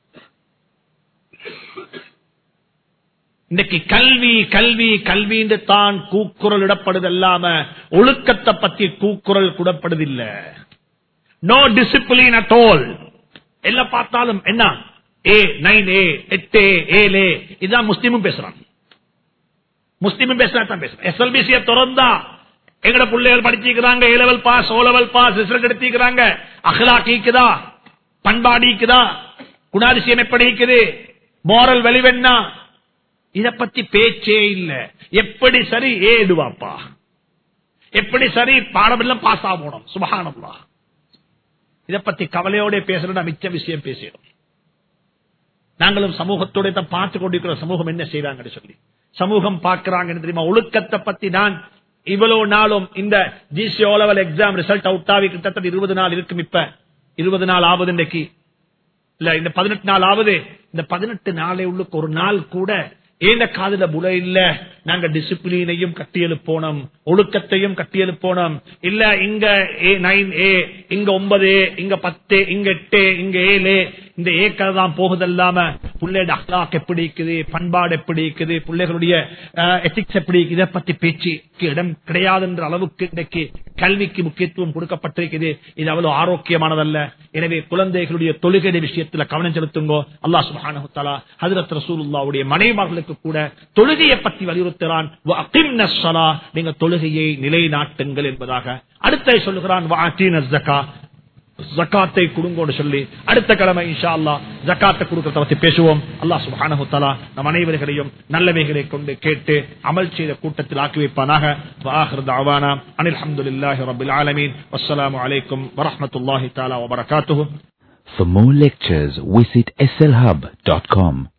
இன்னைக்கு கல்வி கல்வி கல்வி என்று தான் கூக்குரல் இடப்படுது இல்லாம ஒழுக்கத்தை பத்தி கூக்குரல் கூடப்படுதில்ல நோ டிசிப்ளின் அட் ஆல் எல்லாம் பார்த்தாலும் என்ன ஏ நைன் ஏ எட்டு ஏழு இதுதான் முஸ்லீமும் பேசுறான் முஸ்லீமும் பேசுறா பேசுறேன் எஸ்எல்பிசிய திறந்தா எங்கட பிள்ளைகள் படிச்சிருக்கிறாங்க A level pass O level pass result எடுத்திருக்கிறாங்க அகலாக் ஈக்குதா பண்பாடு ஈக்குதா குணாதிசயம் எப்படி இருக்குது மோரல் வெளிவெண்ணா இத பத்தி பேச்சே இல்ல எப்படி சரி ஏதுவாப்பா எப்படி சரி பாடமெல்லாம் பாஸ் ஆகணும் சுபகானம்லா இத பத்தி கவலையோட பேசுறோம் மிச்ச விஷயம் பேசுறோம் நாங்களும் சமூகத்தோட தான் பார்த்து கொண்டிருக்கிற சமூகம் என்ன செய்யறாங்கன்னு சொல்லி சமூகம் பார்க்கிறாங்க தெரியுமா ஒழுக்கத்தை பத்தி நான் இவ்வளவு நாளும் இந்த G C O level exam result out ஆகி கிட்டத்தட்ட இருபது நாள் இருக்கும் இப்ப இருபது நாள் ஆகுது இன்னைக்கு இல்ல இந்த பதினெட்டு நாள் ஆகுது இந்த பதினெட்டு நாளை உள்ளுக்கு ஒரு நாள் கூட ஏந்த காதுல புல இல்ல நாங்க டிசிப்ளினையும் கட்டியெழுப்போனோம் ஒழுக்கத்தையும் கட்டியெழுப்போனோம் இல்ல இங்க ஏ நைன் ஏ இங்க ஒன்பது இங்க பத்து இங்க எட்டு இங்க ஏழு இந்த ஏக்கரை தான் போகுதல்லாம பிள்ளையோட அஹ்லாக் எப்படி இருக்குது பண்பாடு எப்படி இருக்குது பிள்ளைகளுடைய எத்திக்ஸ் எப்படி இருக்குது இதை பத்தி பேச்சுக்கு இடம் கிடையாதுன்ற அளவுக்கு இன்றைக்கு கல்விக்கு முக்கியத்துவம் கொடுக்கப்பட்டிருக்குது இது அவ்வளவு ஆரோக்கியமானதல்ல எனவே குழந்தைகளுடைய தொழுகை விஷயத்துல கவனம் செலுத்துங்கோ அல்லா சுபானு தலா ஹதரத் ரசூலுல்லாவுடைய மனைவார்களுக்கு கூட தொழுகையை பற்றி வலியுறுத்துகிறான் நீங்க தொழுகையை நிலைநாட்டுங்கள் என்பதாக அடுத்த சொல்லுகிறான் ஜக்காத்தை கொடுங்கோடு சொல்லி அடுத்த கிழமை இன்ஷா அல்லா ஜக்காத்தை கொடுக்கறத பத்தி பேசுவோம் அல்லா சுபானு தலா நம் அனைவர்களையும் நல்லவைகளை கொண்டு கேட்டு அமல் செய்த கூட்டத்தில் ஆக்கி வைப்பானாக அனில் அஹமதுல்லாஹி ரபில் ஆலமீன் வஸ்ஸலாமு அலைக்கும் வரஹமத்துல்லாஹி தாலா வபரகாத்துஹு For more lectures, visit slhub.com.